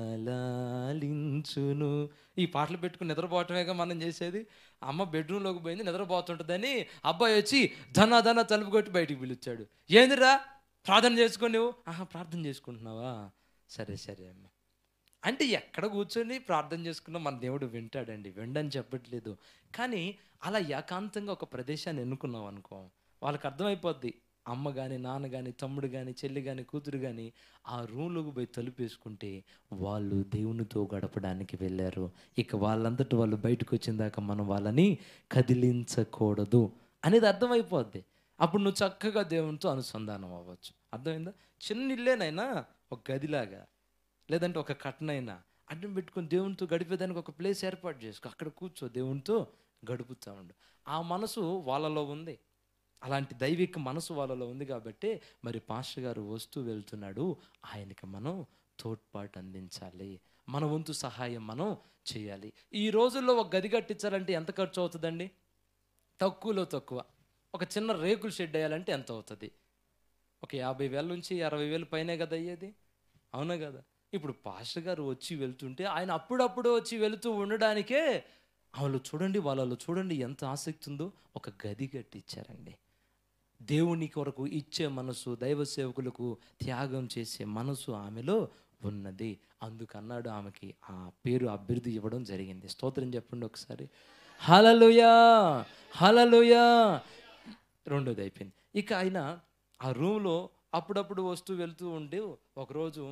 లాలించును ఈ పాటలు పెట్టుకుని నిద్రపోవటమేగా మనం చేసేది అమ్మ బెడ్రూమ్లోకి పోయింది నిద్రపోతుంటుందని అబ్బాయి వచ్చి ధన ధన తలుపు కొట్టి బయటికి పిలిచాడు ఏందిరా ప్రార్థన చేసుకొని నువ్వు ఆహా ప్రార్థన చేసుకుంటున్నావా సరే సరే అమ్మ అంటే ఎక్కడ కూర్చొని ప్రార్థన చేసుకున్నా మన దేవుడు వింటాడండి విండని చెప్పట్లేదు కానీ అలా ఏకాంతంగా ఒక ప్రదేశాన్ని ఎన్నుకున్నాం అనుకో వాళ్ళకి అర్థమైపోద్ది అమ్మ కానీ నాన్న కానీ తమ్ముడు కానీ చెల్లి కానీ కూతురు కానీ ఆ రూమ్లోకి పోయి తలుపు వేసుకుంటే వాళ్ళు దేవునితో గడపడానికి వెళ్ళారు ఇక వాళ్ళంతటి వాళ్ళు బయటకు వచ్చిన దాకా మనం వాళ్ళని కదిలించకూడదు అనేది అర్థమైపోద్ది అప్పుడు నువ్వు చక్కగా దేవునితో అనుసంధానం అవ్వచ్చు అర్థమైందా చిన్న ఇల్లేనైనా ఒక గదిలాగా లేదంటే ఒక కట్టనైనా అడ్డం పెట్టుకొని దేవునితో గడిపేదానికి ఒక ప్లేస్ ఏర్పాటు చేసుకో అక్కడ కూర్చో దేవునితో గడుపుతూ ఉండు ఆ మనసు వాళ్ళలో ఉంది అలాంటి దైవిక మనసు వాళ్ళలో ఉంది కాబట్టి మరి పాస్టర్ గారు వస్తూ వెళ్తున్నాడు ఆయనకి మనం తోడ్పాటు అందించాలి మన వంతు సహాయం మనం చేయాలి ఈ రోజుల్లో ఒక గది కట్టించాలంటే ఎంత ఖర్చు అవుతుందండి తక్కువలో తక్కువ ఒక చిన్న రేకుల షెడ్ వేయాలంటే ఎంత అవుతుంది ఒక యాభై వేల నుంచి అరవై వేలు పైనే కదా అయ్యేది అవునా కదా ఇప్పుడు పాస్టర్ గారు వచ్చి వెళ్తుంటే ఆయన అప్పుడప్పుడు వచ్చి వెళుతూ ఉండడానికే వాళ్ళు చూడండి వాళ్ళలో చూడండి ఎంత ఆసక్తి ఉందో ఒక గది కట్టించారండి దేవుని కొరకు ఇచ్చే మనసు దైవ సేవకులకు త్యాగం చేసే మనసు ఆమెలో ఉన్నది అందుకన్నాడు ఆమెకి ఆ పేరు అభివృద్ధి ఇవ్వడం జరిగింది స్తోత్రం చెప్పండి ఒకసారి హలలుయా హలలుయా రెండోది అయిపోయింది ఇక ఆయన ఆ రూమ్లో అప్పుడప్పుడు వస్తూ వెళ్తూ ఉండి ఒకరోజు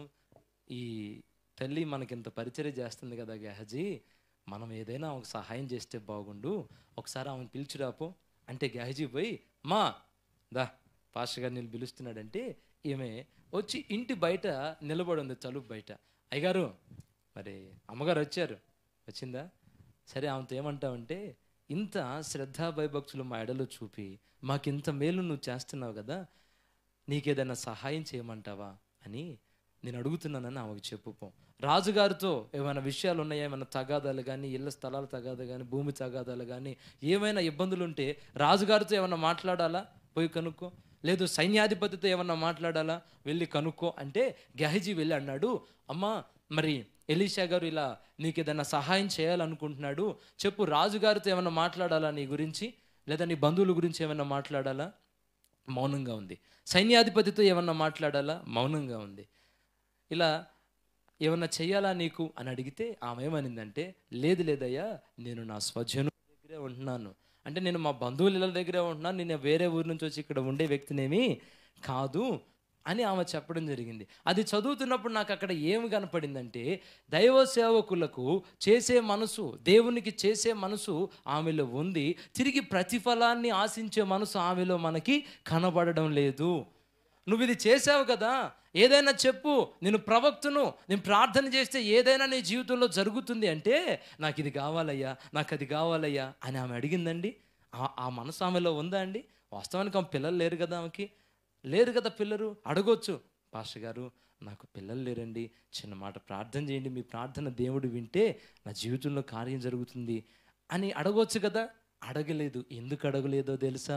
ఈ తల్లి మనకింత పరిచర్య చేస్తుంది కదా గెహజీ మనం ఏదైనా ఒక సహాయం చేస్తే బాగుండు ఒకసారి ఆమెను పిలిచిరాపో అంటే గెహజీ పోయి మా దా పాస్టర్ గారు నేను పిలుస్తున్నాడంటే ఈమె వచ్చి ఇంటి బయట నిలబడి ఉంది తలుపు బయట అయ్యగారు మరి అమ్మగారు వచ్చారు వచ్చిందా సరే ఆమెతో ఏమంటావంటే ఇంత శ్రద్ధా భయభక్తులు మా ఎడలో చూపి మాకింత మేలు నువ్వు చేస్తున్నావు కదా నీకేదైనా సహాయం చేయమంటావా అని నేను అడుగుతున్నానని ఆమెకు చెప్పుపో రాజుగారితో ఏమైనా విషయాలు ఉన్నాయా ఏమైనా తగాదాలు కానీ ఇళ్ళ స్థలాల తగాదా కానీ భూమి తగాదాలు కానీ ఏమైనా ఇబ్బందులు ఉంటే రాజుగారితో ఏమైనా మాట్లాడాలా పోయి కనుక్కో లేదు సైన్యాధిపతితో ఏమన్నా మాట్లాడాలా వెళ్ళి కనుక్కో అంటే గహజీ వెళ్ళి అన్నాడు అమ్మా మరి ఎలీషా గారు ఇలా నీకు ఏదైనా సహాయం చేయాలనుకుంటున్నాడు చెప్పు రాజుగారితో ఏమైనా మాట్లాడాలా నీ గురించి లేదా నీ బంధువుల గురించి ఏమైనా మాట్లాడాలా మౌనంగా ఉంది సైన్యాధిపతితో ఏమన్నా మాట్లాడాలా మౌనంగా ఉంది ఇలా ఏమన్నా చెయ్యాలా నీకు అని అడిగితే ఆమె ఏమనిందంటే లేదు లేదయ్యా నేను నా స్వజను దగ్గరే ఉంటున్నాను అంటే నేను మా బంధువుల ఇళ్ళ దగ్గరే ఉంటున్నాను నేను వేరే ఊరి నుంచి వచ్చి ఇక్కడ ఉండే వ్యక్తినేమి కాదు అని ఆమె చెప్పడం జరిగింది అది చదువుతున్నప్పుడు నాకు అక్కడ ఏమి కనపడిందంటే దైవ సేవకులకు చేసే మనసు దేవునికి చేసే మనసు ఆమెలో ఉంది తిరిగి ప్రతిఫలాన్ని ఆశించే మనసు ఆమెలో మనకి కనబడడం లేదు నువ్వు ఇది చేసావు కదా ఏదైనా చెప్పు నేను ప్రవక్తను నేను ప్రార్థన చేస్తే ఏదైనా నీ జీవితంలో జరుగుతుంది అంటే నాకు ఇది కావాలయ్యా నాకు అది కావాలయ్యా అని ఆమె అడిగిందండి ఆ- ఆ మనసు ఆమెలో ఉందా అండి వాస్తవానికి ఆమె పిల్లలు లేరు కదా ఆమెకి లేరు కదా పిల్లలు అడగొచ్చు పాస్టర్ గారు నాకు పిల్లలు లేరండి చిన్న మాట ప్రార్థన చేయండి మీ ప్రార్థన దేవుడు వింటే నా జీవితంలో కార్యం జరుగుతుంది అని అడగొచ్చు కదా అడగలేదు ఎందుకు అడగలేదో తెలుసా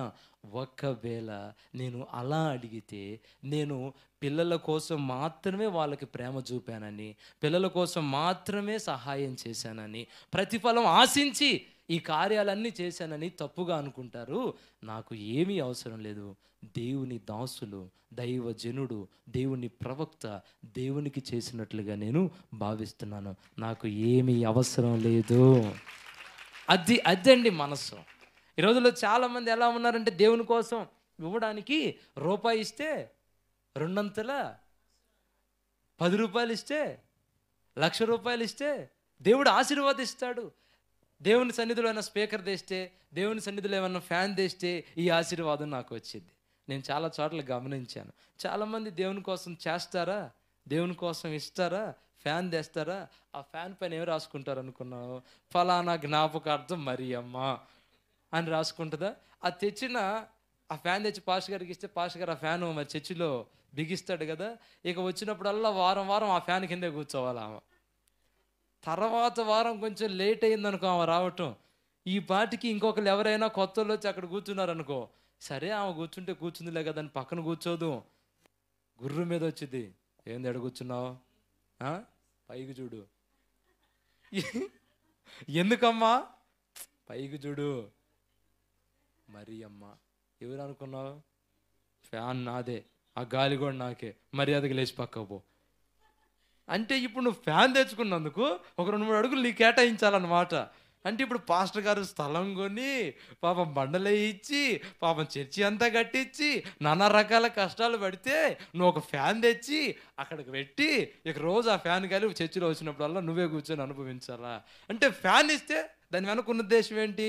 ఒకవేళ నేను అలా అడిగితే నేను పిల్లల కోసం మాత్రమే వాళ్ళకి ప్రేమ చూపానని పిల్లల కోసం మాత్రమే సహాయం చేశానని ప్రతిఫలం ఆశించి ఈ కార్యాలన్నీ చేశానని తప్పుగా అనుకుంటారు నాకు ఏమీ అవసరం లేదు దేవుని దాసులు దైవజనుడు దేవుని ప్రవక్త దేవునికి చేసినట్లుగా నేను భావిస్తున్నాను నాకు ఏమీ అవసరం లేదు అది అదండి మనసు ఈ రోజుల్లో చాలామంది ఎలా ఉన్నారంటే దేవుని కోసం ఇవ్వడానికి రూపాయి ఇస్తే రెండంతల పది రూపాయలు ఇస్తే లక్ష రూపాయలు ఇస్తే దేవుడు ఆశీర్వాదిస్తాడు దేవుని సన్నిధిలో ఏమైనా స్పీకర్ తెస్తే దేవుని సన్నిధిలో ఏమైనా ఫ్యాన్ తెస్తే ఈ ఆశీర్వాదం నాకు వచ్చింది నేను చాలా చోట్ల గమనించాను చాలామంది దేవుని కోసం చేస్తారా దేవుని కోసం ఇస్తారా ఫ్యాన్ తెస్తారా ఆ ఫ్యాన్ పైన ఏం రాసుకుంటారు అనుకున్నావు ఫలానా జ్ఞాపకార్థం మరి అమ్మ అని రాసుకుంటుందా అది తెచ్చిన ఆ ఫ్యాన్ తెచ్చి పాస్ గారికి ఇస్తే పాస్ గారు ఆ ఫ్యాన్ మరి చర్చిలో బిగిస్తాడు కదా ఇక వచ్చినప్పుడల్లా వారం వారం ఆ ఫ్యాన్ కిందే కూర్చోవాలి ఆమె తర్వాత వారం కొంచెం లేట్ అయిందనుకో ఆమె రావటం ఈ పాటికి ఇంకొకరు ఎవరైనా కొత్త వాళ్ళు వచ్చి అక్కడ కూర్చున్నారనుకో సరే ఆమె కూర్చుంటే కూర్చుందిలే కదా అని పక్కన కూర్చోదు గుర్రు మీద వచ్చింది ఏంది ఎడ కూర్చున్నావు ఆ? పైకి చూడు ఎందుకమ్మా పైకి చూడు మరి అమ్మా ఎవరు అనుకున్నావు ఫ్యాన్ నాదే ఆ గాలి కూడా నాకే మర్యాదకి లేచి పక్కకు పో అంటే ఇప్పుడు నువ్వు ఫ్యాన్ తెచ్చుకున్నందుకు ఒక రెండు మూడు అడుగులు నీకు కేటాయించాలన్నమాట అంటే ఇప్పుడు పాస్టర్ గారు స్థలం కొని పాపం బండలే ఇచ్చి పాపం చర్చి అంతా కట్టించి నానా రకాల కష్టాలు పడితే నువ్వు ఒక ఫ్యాన్ తెచ్చి అక్కడికి పెట్టి ఇక రోజు ఆ ఫ్యాన్ గాలి చర్చిలో వచ్చినప్పుడల్లా నువ్వే కూర్చొని అనుభవించాలా అంటే ఫ్యాన్ ఇస్తే దాని వెనక ఉన్న ఉద్దేశం ఏంటి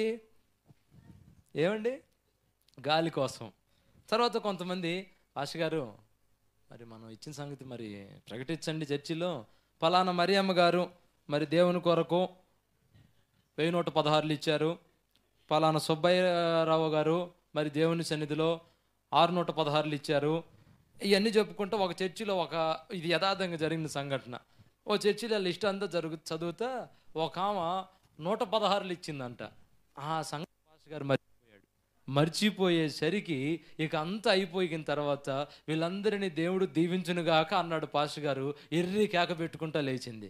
ఏమండి గాలి కోసం తర్వాత కొంతమంది ఆశ గారు మరి మనం ఇచ్చిన సంగతి మరి ప్రకటించండి చర్చిలో ఫలానా మరియమ్మ గారు మరి దేవుని కొరకు వెయ్యి నూట పదహారులు ఇచ్చారు ఫలానా సుబ్బయ్యరావు గారు మరి దేవుని సన్నిధిలో ఆరు నూట పదహారులు ఇచ్చారు ఇవన్నీ చెప్పుకుంటూ ఒక చర్చిలో ఒక ఇది యథార్థంగా జరిగిన సంఘటన ఓ చర్చిలో లిస్ట్ అంతా జరుగు చదువుతా ఒక ఆమె నూట పదహారులు ఇచ్చిందంట ఆ సంఘ పాస్టర్ గారు మర్చిపోయాడు మర్చిపోయేసరికి ఇక అంతా అయిపోయిన తర్వాత వీళ్ళందరినీ దేవుడు దీవించునుగాక అన్నాడు పాస్టర్ గారు ఎర్రి కేక పెట్టుకుంటా లేచింది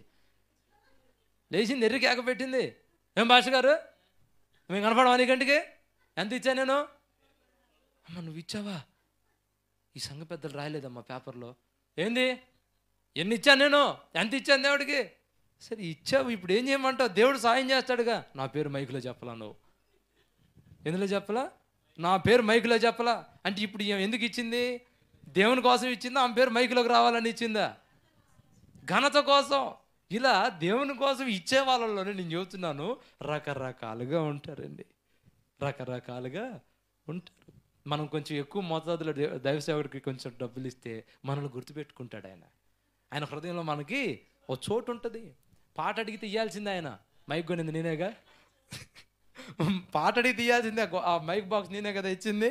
లేచింది ఎర్రి కేక పెట్టింది ఏం భాష గారు మేము కనపడవా నీ గంటికి ఎంత ఇచ్చా నేను అమ్మ నువ్వు ఇచ్చావా ఈ సంఘ పెద్దలు రాయలేదమ్మా పేపర్లో ఏంది ఎన్ని ఇచ్చాను నేను ఎంత ఇచ్చాను దేవుడికి సరే ఇచ్చావు ఇప్పుడు ఏం చేయమంటావు దేవుడు సాయం చేస్తాడుగా నా పేరు మైకులో చెప్పలా నువ్వు ఎందులో చెప్పలా నా పేరు మైకులో చెప్పలా అంటే ఇప్పుడు ఈమె ఎందుకు ఇచ్చింది దేవుని కోసం ఇచ్చిందా ఆమె పేరు మైకులోకి రావాలని ఇచ్చిందా ఘనత కోసం ఇలా దేవుని కోసం ఇచ్చే వాళ్ళలోనే నేను చెబుతున్నాను రకరకాలుగా ఉంటారండి రకరకాలుగా ఉంటారు మనం కొంచెం ఎక్కువ మోతాదులో దే- దైవ సేవకుడికి కొంచెం డబ్బులు ఇస్తే మనల్ని గుర్తుపెట్టుకుంటాడు ఆయన ఆయన హృదయంలో మనకి ఓ చోటు ఉంటుంది పాట అడిగితే ఇవ్వాల్సిందే ఆయన మైక్ కొనింది నేనేగా పాట అడిగి తీయాల్సిందే ఆ గో- ఆ మైక్ బాక్స్ నేనే కదా ఇచ్చింది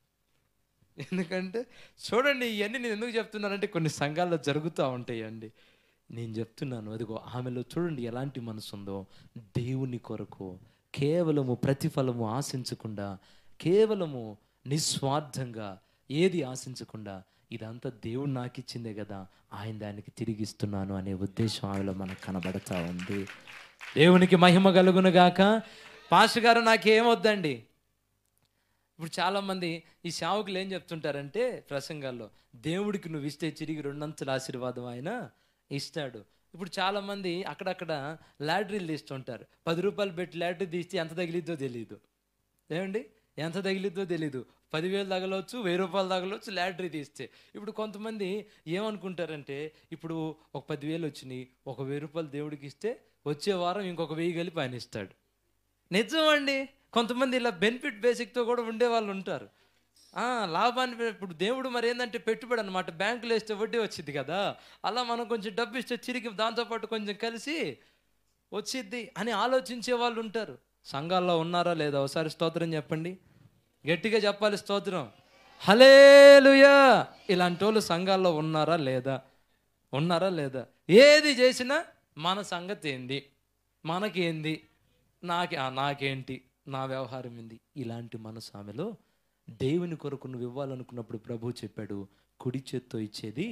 ఎందుకంటే చూడండి ఇవన్నీ నేను ఎందుకు చెప్తున్నానంటే కొన్ని సంఘాల్లో జరుగుతూ ఉంటాయి అండి నేను చెప్తున్నాను అదిగో ఆమెలో చూడండి ఎలాంటి మనసు ఉందో దేవుని కొరకు కేవలము ప్రతిఫలము ఆశించకుండా కేవలము నిస్వార్థంగా ఏది ఆశించకుండా ఇదంతా దేవుడు నాకు ఇచ్చిందే కదా ఆయన దానికి తిరిగిస్తున్నాను అనే ఉద్దేశం ఆమెలో మనకు కనబడతా ఉంది దేవునికి మహిమ కలుగును గాక పాస్టర్ గారు నాకేమొద్దండి ఇప్పుడు చాలామంది ఈ సేవకులు ఏం చెప్తుంటారంటే ప్రసంగాల్లో దేవుడికి నువ్వు ఇస్తే తిరిగి రెండంతుల ఆశీర్వాదం ఆయన ఇస్తాడు ఇప్పుడు చాలామంది అక్కడక్కడ లాటరీలు తీస్తుంటారు పది రూపాయలు పెట్టి లాటరీ తీస్తే ఎంత తగిలిద్దో తెలియదు ఏమండి ఎంత తగిలిద్దో తెలీదు పదివేలు తగలవచ్చు వెయ్యి రూపాయలు తగలవచ్చు లాటరీ తీస్తే ఇప్పుడు కొంతమంది ఏమనుకుంటారంటే ఇప్పుడు ఒక పదివేలు వచ్చినాయి ఒక వెయ్యి రూపాయలు దేవుడికి ఇస్తే వచ్చే వారం ఇంకొక వెయ్యి కలిపి ఆయన ఇస్తాడు నిజం అండి కొంతమంది ఇలా బెనిఫిట్ బేసిక్తో కూడా ఉండే వాళ్ళు ఉంటారు ఆ, లాభాన్ని పె- ఇప్పుడు దేవుడు మరి ఏంటంటే పెట్టుబడి అనమాట బ్యాంకులో వేస్తే వడ్డీ వచ్చింది కదా అలా మనం కొంచెం డబ్బు ఇస్తే చిరిగి దాంతోపాటు కొంచెం కలిసి వచ్చిద్ది అని ఆలోచించే వాళ్ళు ఉంటారు సంఘాల్లో ఉన్నారా లేదా ఒకసారి స్తోత్రం చెప్పండి గట్టిగా చెప్పాలి స్తోత్రం హలేలుయా ఇలాంటి వాళ్ళు సంఘాల్లో ఉన్నారా లేదా ఉన్నారా లేదా ఏది చేసినా మన సంగతి ఏంది మనకేంది నాకే ఆ, నాకేంటి నా వ్యవహారం ఏంది ఇలాంటి మనసు ఆమెలో దేవుని కొరకు నువ్వు ఇవ్వాలనుకున్నప్పుడు ప్రభు చెప్పాడు కుడి చేత్తో ఇచ్చేది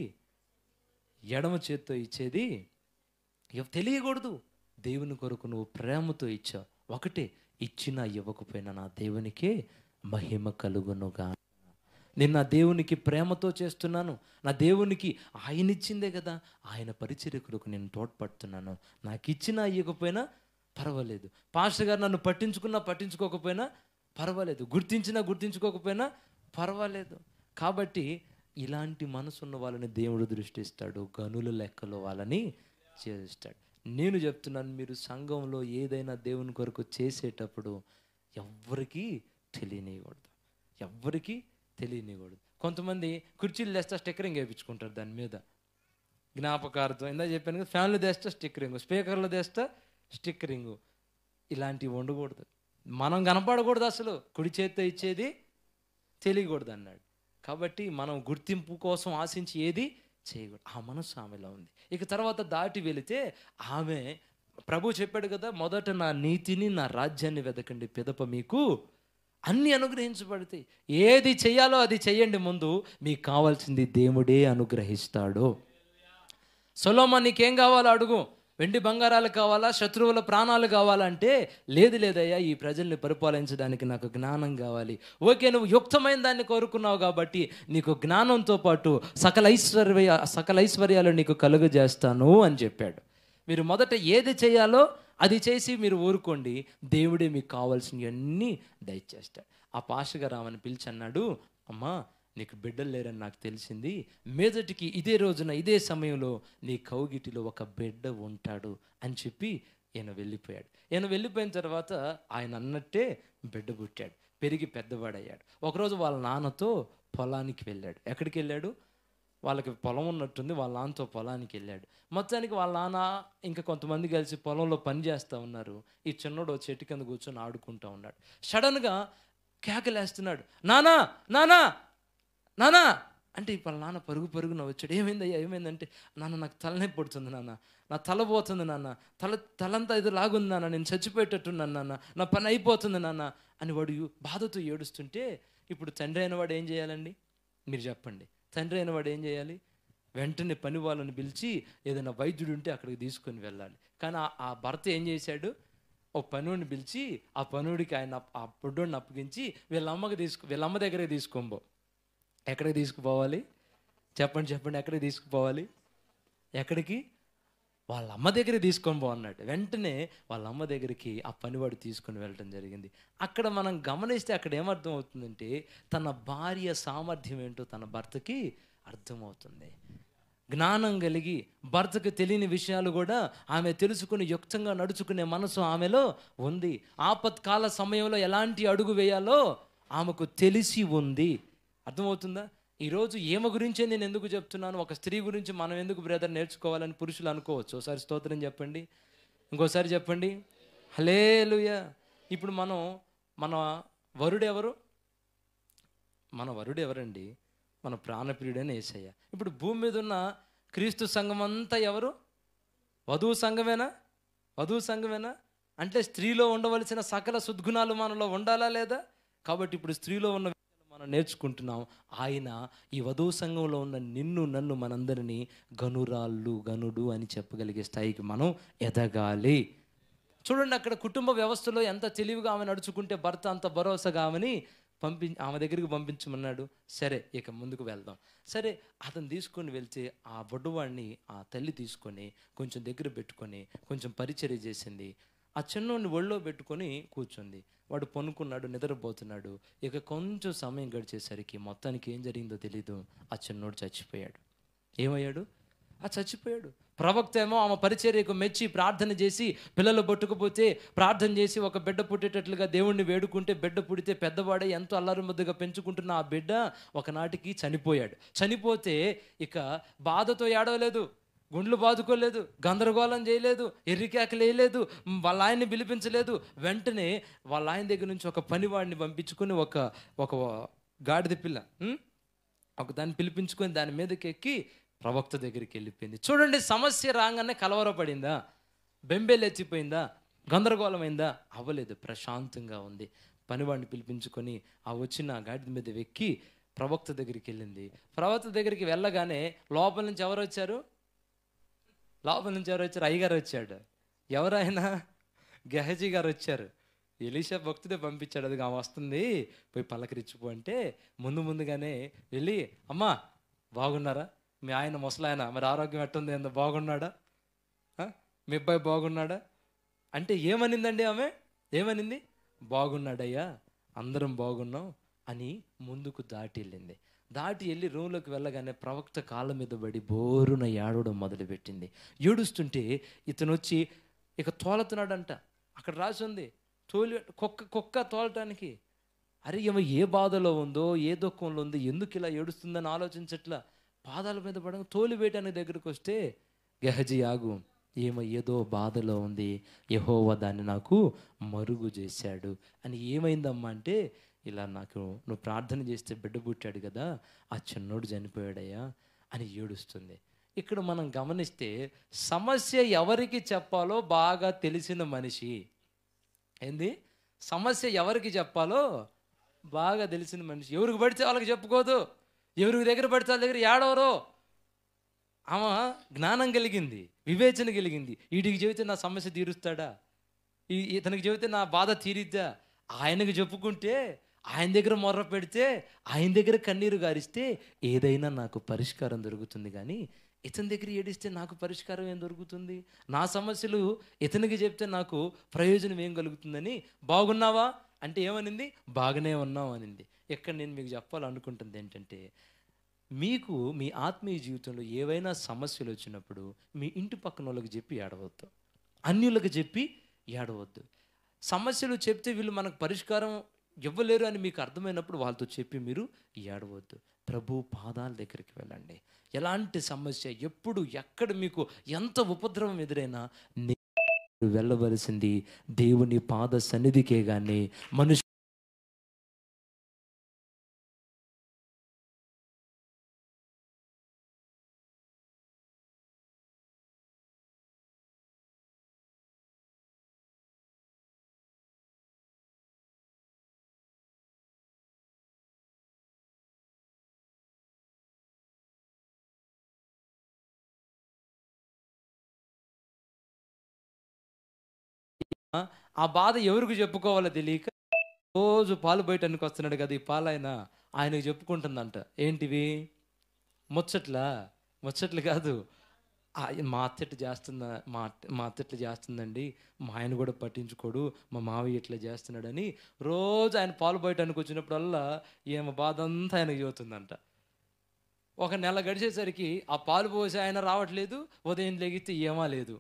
ఎడమ చేత్తో ఇచ్చేది ఇక తెలియకూడదు దేవుని కొరకు నువ్వు ప్రేమతో ఇచ్చావు ఒకటే ఇచ్చినా ఇవ్వకపోయినా నా దేవునికే మహిమ కలుగునుగా నేను నా దేవునికి ప్రేమతో చేస్తున్నాను నా దేవునికి ఆయన ఇచ్చిందే కదా ఆయన పరిచర్యకులకు నేను తోడ్పడుతున్నాను నాకు ఇచ్చినా ఇవ్వకపోయినా పర్వాలేదు పాస్టర్ గారు నన్ను పట్టించుకున్నా పట్టించుకోకపోయినా పర్వాలేదు గుర్తించినా గుర్తించుకోకపోయినా పర్వాలేదు కాబట్టి ఇలాంటి మనసున్న వాళ్ళని దేవుడు దృష్టిస్తాడు గనుల లెక్కలో వాళ్ళని చేస్తాడు నేను చెప్తున్నాను మీరు సంఘంలో ఏదైనా దేవుని కొరకు చేసేటప్పుడు ఎవ్వరికీ తెలియనివ్వకూడదు ఎవ్వరికీ తెలియనివ్వకూడదు కొంతమంది కుర్చీలు తెస్తా స్టిక్కరింగ్ వేయించుకుంటారు దాని మీద జ్ఞాపకార్థం ఇందా చెప్పాను కదా ఫ్యాన్లు తెస్తా స్టిక్కరింగ్ స్పీకర్లు తెస్తా స్టిక్కరింగ్ ఇలాంటివి ఉండకూడదు మనం కనపడకూడదు అసలు కుడి చేత్తో ఇచ్చేది తెలియకూడదు అన్నాడు కాబట్టి మనం గుర్తింపు కోసం ఆశించి ఏది చేయకూడదు ఆ మనసు ఆమెలో ఉంది ఇక తర్వాత దాటి వెళితే ఆమె ప్రభు చెప్పాడు కదా మొదట నా నీతిని నా రాజ్యాన్ని వెదకండి పిదప మీకు అన్ని అనుగ్రహించబడతాయి ఏది చెయ్యాలో అది చెయ్యండి ముందు మీకు కావాల్సింది దేవుడే అనుగ్రహిస్తాడు సొలోమా నీకేం కావాలో అడుగు వెండి బంగారాలు కావాలా శత్రువుల ప్రాణాలు కావాలంటే లేదు లేదయ్యా ఈ ప్రజల్ని పరిపాలించడానికి నాకు జ్ఞానం కావాలి ఓకే నువ్వు యుక్తమైన దాన్ని కోరుకున్నావు కాబట్టి నీకు జ్ఞానంతో పాటు సకల ఐశ్వర్య సకల ఐశ్వర్యాలు నీకు కలుగజేస్తాను అని చెప్పాడు మీరు మొదట ఏది చేయాలో అది చేసి మీరు ఊరుకోండి దేవుడే మీకు కావాల్సినవన్నీ దయచేస్తాడు ఆ పాషగా రామని పిలిచి అన్నాడు అమ్మా నీకు బిడ్డలు లేరని నాకు తెలిసింది మీదటికి ఇదే రోజున ఇదే సమయంలో నీ కౌగిటిలో ఒక బిడ్డ ఉంటాడు అని చెప్పి ఈయన వెళ్ళిపోయాడు ఈయన వెళ్ళిపోయిన తర్వాత ఆయన అన్నట్టే బిడ్డ పుట్టాడు పెరిగి పెద్దవాడయ్యాడు ఒకరోజు వాళ్ళ నాన్నతో పొలానికి వెళ్ళాడు ఎక్కడికి వెళ్ళాడు వాళ్ళకి పొలం ఉన్నట్టుంది వాళ్ళ నాన్నతో పొలానికి వెళ్ళాడు మొత్తానికి వాళ్ళ నాన్న ఇంకా కొంతమంది కలిసి పొలంలో పని చేస్తూ ఉన్నారు ఈ చిన్నోడు ఓ చెట్టు కింద కూర్చొని ఆడుకుంటూ ఉన్నాడు సడన్గా కేకలేస్తున్నాడు నానా నానా నానా అంటే ఇప్పుడు నాన్న పరుగు పరుగున వచ్చాడు ఏమైందయ్యా ఏమైందంటే నాన్న నాకు తలనొప్పి పడుతుంది నాన్న నా తల పోతుంది నాన్న తల తలంతా ఇది లాగుంది నాన్న నేను చచ్చిపోయేటట్టున్నాను నాన్న నా పని అయిపోతుంది నాన్న అని వాడు బాధతో ఏడుస్తుంటే ఇప్పుడు తండ్రి అయిన వాడు ఏం చేయాలండి మీరు చెప్పండి తండ్రి అయిన వాడు ఏం చేయాలి వెంటనే పని వాళ్ళని పిలిచి ఏదైనా వైద్యుడు ఉంటే అక్కడికి తీసుకొని వెళ్ళాలి కానీ ఆ- ఆ భర్త ఏం చేశాడు ఓ పనుడిని పిలిచి ఆ పనుడికి ఆయన అప్- ఆ పొడ్డోడిని అప్పగించి వీళ్ళ అమ్మకి తీసుకు వీళ్ళ అమ్మ దగ్గరికి తీసుకోబో ఎక్కడికి తీసుకుపోవాలి చెప్పండి చెప్పండి ఎక్కడికి తీసుకుపోవాలి ఎక్కడికి వాళ్ళ అమ్మ దగ్గరికి తీసుకొని పో అన్నాడు వెంటనే వాళ్ళ అమ్మ దగ్గరికి ఆ పనివాడు తీసుకొని వెళ్ళడం జరిగింది అక్కడ మనం గమనిస్తే అక్కడ ఏమర్థం అవుతుందంటే తన భార్య సామర్థ్యం ఏంటో తన భర్తకి అర్థమవుతుంది జ్ఞానం కలిగి భర్తకు తెలియని విషయాలు కూడా ఆమె తెలుసుకుని యుక్తంగా నడుచుకునే మనసు ఆమెలో ఉంది ఆపత్కాల సమయంలో ఎలాంటి అడుగు వేయాలో ఆమెకు తెలిసి ఉంది అర్థమవుతుందా ఈరోజు ఏమ గురించే నేను ఎందుకు చెప్తున్నాను ఒక స్త్రీ గురించి మనం ఎందుకు బ్రదర్ నేర్చుకోవాలని పురుషులు అనుకోవచ్చు ఒకసారి స్తోత్రం చెప్పండి ఇంకోసారి చెప్పండి హలేలుయ ఇప్పుడు మనం మన వరుడు ఎవరు మన వరుడు ఎవరండి మన ప్రాణప్రియుడైన ఏసయ్య ఇప్పుడు భూమి మీద ఉన్న క్రీస్తు సంఘం అంతా ఎవరు వధువు సంఘమేనా వధువు సంఘమేనా అంటే స్త్రీలో ఉండవలసిన సకల సద్గుణాలు మనలో ఉండాలా లేదా కాబట్టి ఇప్పుడు స్త్రీలో ఉన్న విషయాలు మనం నేర్చుకుంటున్నాం ఆయన ఈ వధువు సంఘంలో ఉన్న నిన్ను నన్ను మనందరినీ గనురాళ్ళు గనుడు అని చెప్పగలిగే స్థాయికి మనం ఎదగాలి చూడండి అక్కడ కుటుంబ వ్యవస్థలో ఎంత తెలివిగా ఆమె నడుచుకుంటే భర్త అంత భరోసాగా ఆమెని పంపి ఆమె దగ్గరికి పంపించమన్నాడు సరే ఇక ముందుకు వెళ్దాం సరే అతను తీసుకొని వెళ్తే ఆ బొడ్డువాడిని ఆ తల్లి తీసుకొని కొంచెం దగ్గర పెట్టుకొని కొంచెం పరిచర్య చేసింది ఆ చిన్నోడిని ఒళ్ళో పెట్టుకొని కూర్చుంది వాడు పనుకున్నాడు నిద్రపోతున్నాడు ఇక కొంచెం సమయం గడిచేసరికి మొత్తానికి ఏం జరిగిందో తెలీదు ఆ చిన్నోడు చచ్చిపోయాడు ఏమయ్యాడు ఆ చచ్చిపోయాడు ప్రవక్త ఏమో ఆమె పరిచర్యకు మెచ్చి ప్రార్థన చేసి పిల్లలు పట్టుకుపోతే ప్రార్థన చేసి ఒక బిడ్డ పుట్టేటట్లుగా దేవుణ్ణి వేడుకుంటే బిడ్డ పుడితే పెద్దవాడే ఎంతో అల్లరి ముద్దగా పెంచుకుంటున్న ఆ బిడ్డ ఒకనాటికి చనిపోయాడు చనిపోతే ఇక బాధతో ఏడవలేదు గుండ్లు బాదుకోలేదు గందరగోళం చేయలేదు ఎర్రికేకలు వేయలేదు మ్, వాళ్ళ ఆయన్ని పిలిపించలేదు వెంటనే వాళ్ళ ఆయన దగ్గర నుంచి ఒక పనివాడిని పంపించుకొని ఒక ఒక గాడిద పిల్ల ఉం? ఒక దాన్ని పిలిపించుకొని దాని మీదకి ఎక్కి ప్రవక్త దగ్గరికి వెళ్ళిపోయింది చూడండి సమస్య రాగానే కలవరపడిందా బెంబేలెచ్చిపోయిందా గందరగోళమైందా అవ్వలేదు ప్రశాంతంగా ఉంది పనివాడిని పిలిపించుకొని ఆ వచ్చిన ఆ గాడిద మీద వెక్కి ప్రవక్త దగ్గరికి వెళ్ళింది ప్రవక్త దగ్గరికి వెళ్ళగానే లోపల నుంచి ఎవరు వచ్చారు లోపల నుంచి ఎవరు వచ్చారు అయ్యగారు వచ్చాడు ఎవరైనా గెహజీ గారు వచ్చారు ఎలీషా భక్తుడే పంపించాడు అది ఆమె వస్తుంది పోయి పలకరించుకో అంటే ముందు ముందుగానే వెళ్ళి అమ్మా బాగున్నారా మీ ఆయన ముసలాయన మరి ఆరోగ్యం ఎట్టుంది ఎంత బాగున్నాడా ఆ? మీ అబ్బాయి బాగున్నాడా అంటే ఏమనిందండి ఆమె ఏమనింది బాగున్నాడయ్యా అందరం బాగున్నాం అని ముందుకు దాటి వెళ్ళింది దాటి వెళ్ళి రూమ్లోకి వెళ్ళగానే ప్రవక్త కాళ్ళ మీద పడి బోరున ఏడవడం మొదలుపెట్టింది ఏడుస్తుంటే ఇతను వచ్చి ఇక తోలుతున్నాడంట అక్కడ రాసి ఉంది తోలి కుక్క కుక్క తోలటానికి అరే ఏమో ఏ బాధలో ఉందో ఏ దుఃఖంలో ఉందో ఎందుకు ఇలా ఏడుస్తుందని ఆలోచించట్లా పాదాల మీద పడగా తోలి వేయటానికి దగ్గరికి వస్తే గెహజీ ఆగు ఏమో ఏదో బాధలో ఉంది యహోవా దాన్ని నాకు మరుగు చేశాడు అని ఏమైందమ్మా అంటే ఇలా నాకు నువ్వు ప్రార్థన చేస్తే బిడ్డ పుట్టాడు కదా ఆ చిన్నోడు చనిపోయాడయ్యా అని ఏడుస్తుంది ఇక్కడ మనం గమనిస్తే సమస్య ఎవరికి చెప్పాలో బాగా తెలిసిన మనిషి ఏంది సమస్య ఎవరికి చెప్పాలో బాగా తెలిసిన మనిషి ఎవరికి పడితే వాళ్ళకి చెప్పుకోదు ఎవరికి దగ్గర పడితే వాళ్ళ దగ్గర ఏడవరు ఆమె జ్ఞానం కలిగింది వివేచన కలిగింది వీడికి చెబితే నా సమస్య తీరుస్తాడా ఈ ఇతనికి చెబితే నా బాధ తీరిద్దా ఆయనకు చెప్పుకుంటే ఆయన దగ్గర మొర్ర పెడితే ఆయన దగ్గర కన్నీరు గారిస్తే ఏదైనా నాకు పరిష్కారం దొరుకుతుంది కానీ ఇతని దగ్గర ఏడిస్తే నాకు పరిష్కారం ఏం దొరుకుతుంది నా సమస్యలు ఇతనికి చెప్తే నాకు ప్రయోజనం ఏం కలుగుతుందని బాగున్నావా అంటే ఏమనింది బాగానే ఉన్నావు అనింది ఇక్కడ నేను మీకు చెప్పాలనుకుంటుంది ఏంటంటే మీకు మీ ఆత్మీయ జీవితంలో ఏవైనా సమస్యలు వచ్చినప్పుడు మీ ఇంటి పక్కన వాళ్ళకి చెప్పి ఏడవద్దు అన్యులకు చెప్పి ఏడవద్దు సమస్యలు చెప్తే వీళ్ళు మనకు పరిష్కారం ఇవ్వలేరు అని మీకు అర్థమైనప్పుడు వాళ్ళతో చెప్పి మీరు ఏడవద్దు ప్రభు పాదాల దగ్గరికి వెళ్ళండి ఎలాంటి సమస్య ఎప్పుడు ఎక్కడ మీకు ఎంత ఉపద్రవం ఎదురైనా నే- వెళ్ళవలసింది దేవుని పాద సన్నిధికే కానీ మనుషు ఆ బాధ ఎవరికి చెప్పుకోవాలో తెలియక రోజు పాలు బయటనికి వస్తున్నాడు కదా ఈ పాలు ఆయన ఆయనకు చెప్పుకుంటుందంట ఏంటివి ముచ్చట్లా ముచ్చట్లు కాదు ఆ- మా అత్తట్లు చేస్తుందా మా అత్త మా అత్తట్లు చేస్తుందండి మా ఆయన కూడా పట్టించుకోడు మా మావయ్య ఇట్లా చేస్తున్నాడని రోజు ఆయన పాలు బయటనికి వచ్చినప్పుడల్లా ఈమె బాధ అంతా ఆయనకు చెబుతుందంట ఒక నెల గడిచేసరికి ఆ పాలు పోసి ఆయన రావట్లేదు ఉదయం లెగితే ఏమా లేదు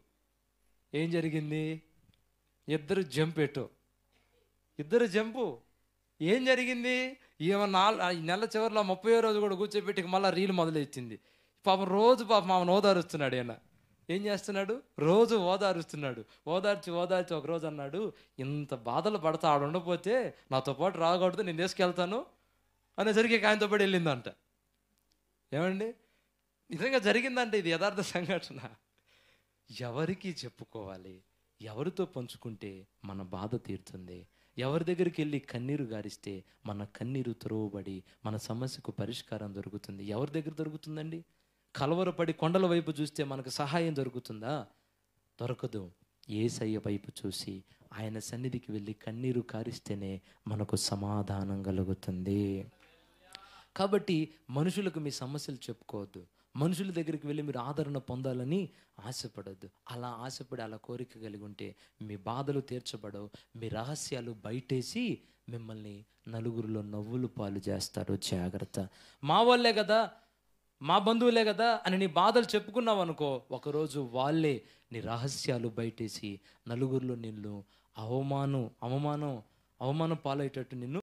ఏం జరిగింది ఇద్దరు జంపెట్టు ఇద్దరు జంపు ఏం జరిగింది ఈమె నాలుగు ఈ నెల చివరిలో ముప్పై రోజు కూడా కూర్చోబెట్టి మళ్ళీ రీలు మొదలెచ్చింది పాపం రోజు పాపం ఆమెను ఓదారుస్తున్నాడు ఈయన ఏం చేస్తున్నాడు రోజు ఓదారుస్తున్నాడు ఓదార్చి ఓదార్చి ఒక రోజు అన్నాడు ఇంత బాధలు పడతా ఆడ ఉండకపోతే నాతో పాటు రాకూడదు నేను తీసుకెళ్తాను అనేసరికి ఇక ఆయనతో పాటు వెళ్ళిందంట ఏమండి నిజంగా జరిగిందంటే ఇది యథార్థ సంఘటన ఎవరికి చెప్పుకోవాలి ఎవరితో పంచుకుంటే మన బాధ తీరుతుంది ఎవరి దగ్గరికి వెళ్ళి కన్నీరు గారిస్తే మన కన్నీరు త్రోవబడి మన సమస్యకు పరిష్కారం దొరుకుతుంది ఎవరి దగ్గర దొరుకుతుందండి కలవరపడి కొండల వైపు చూస్తే మనకు సహాయం దొరుకుతుందా దొరకదు ఏసయ్య వైపు చూసి ఆయన సన్నిధికి వెళ్ళి కన్నీరు కారిస్తేనే మనకు సమాధానం కలుగుతుంది కాబట్టి మనుషులకు మీ సమస్యలు చెప్పుకోవద్దు మనుషుల దగ్గరికి వెళ్ళి మీరు ఆదరణ పొందాలని ఆశపడొద్దు అలా ఆశపడి అలా కోరిక కలిగి ఉంటే మీ బాధలు తీర్చబడవు మీ రహస్యాలు బయటేసి మిమ్మల్ని నలుగురిలో నవ్వులు పాలు చేస్తారు జాగ్రత్త మా వాళ్ళే కదా మా బంధువులే కదా అని నీ బాధలు చెప్పుకున్నావు అనుకో ఒకరోజు వాళ్ళే నీ రహస్యాలు బయటేసి నలుగురిలో నిన్ను అవమానం అవమానం అవమానం పాలయ్యేటట్టు నిన్ను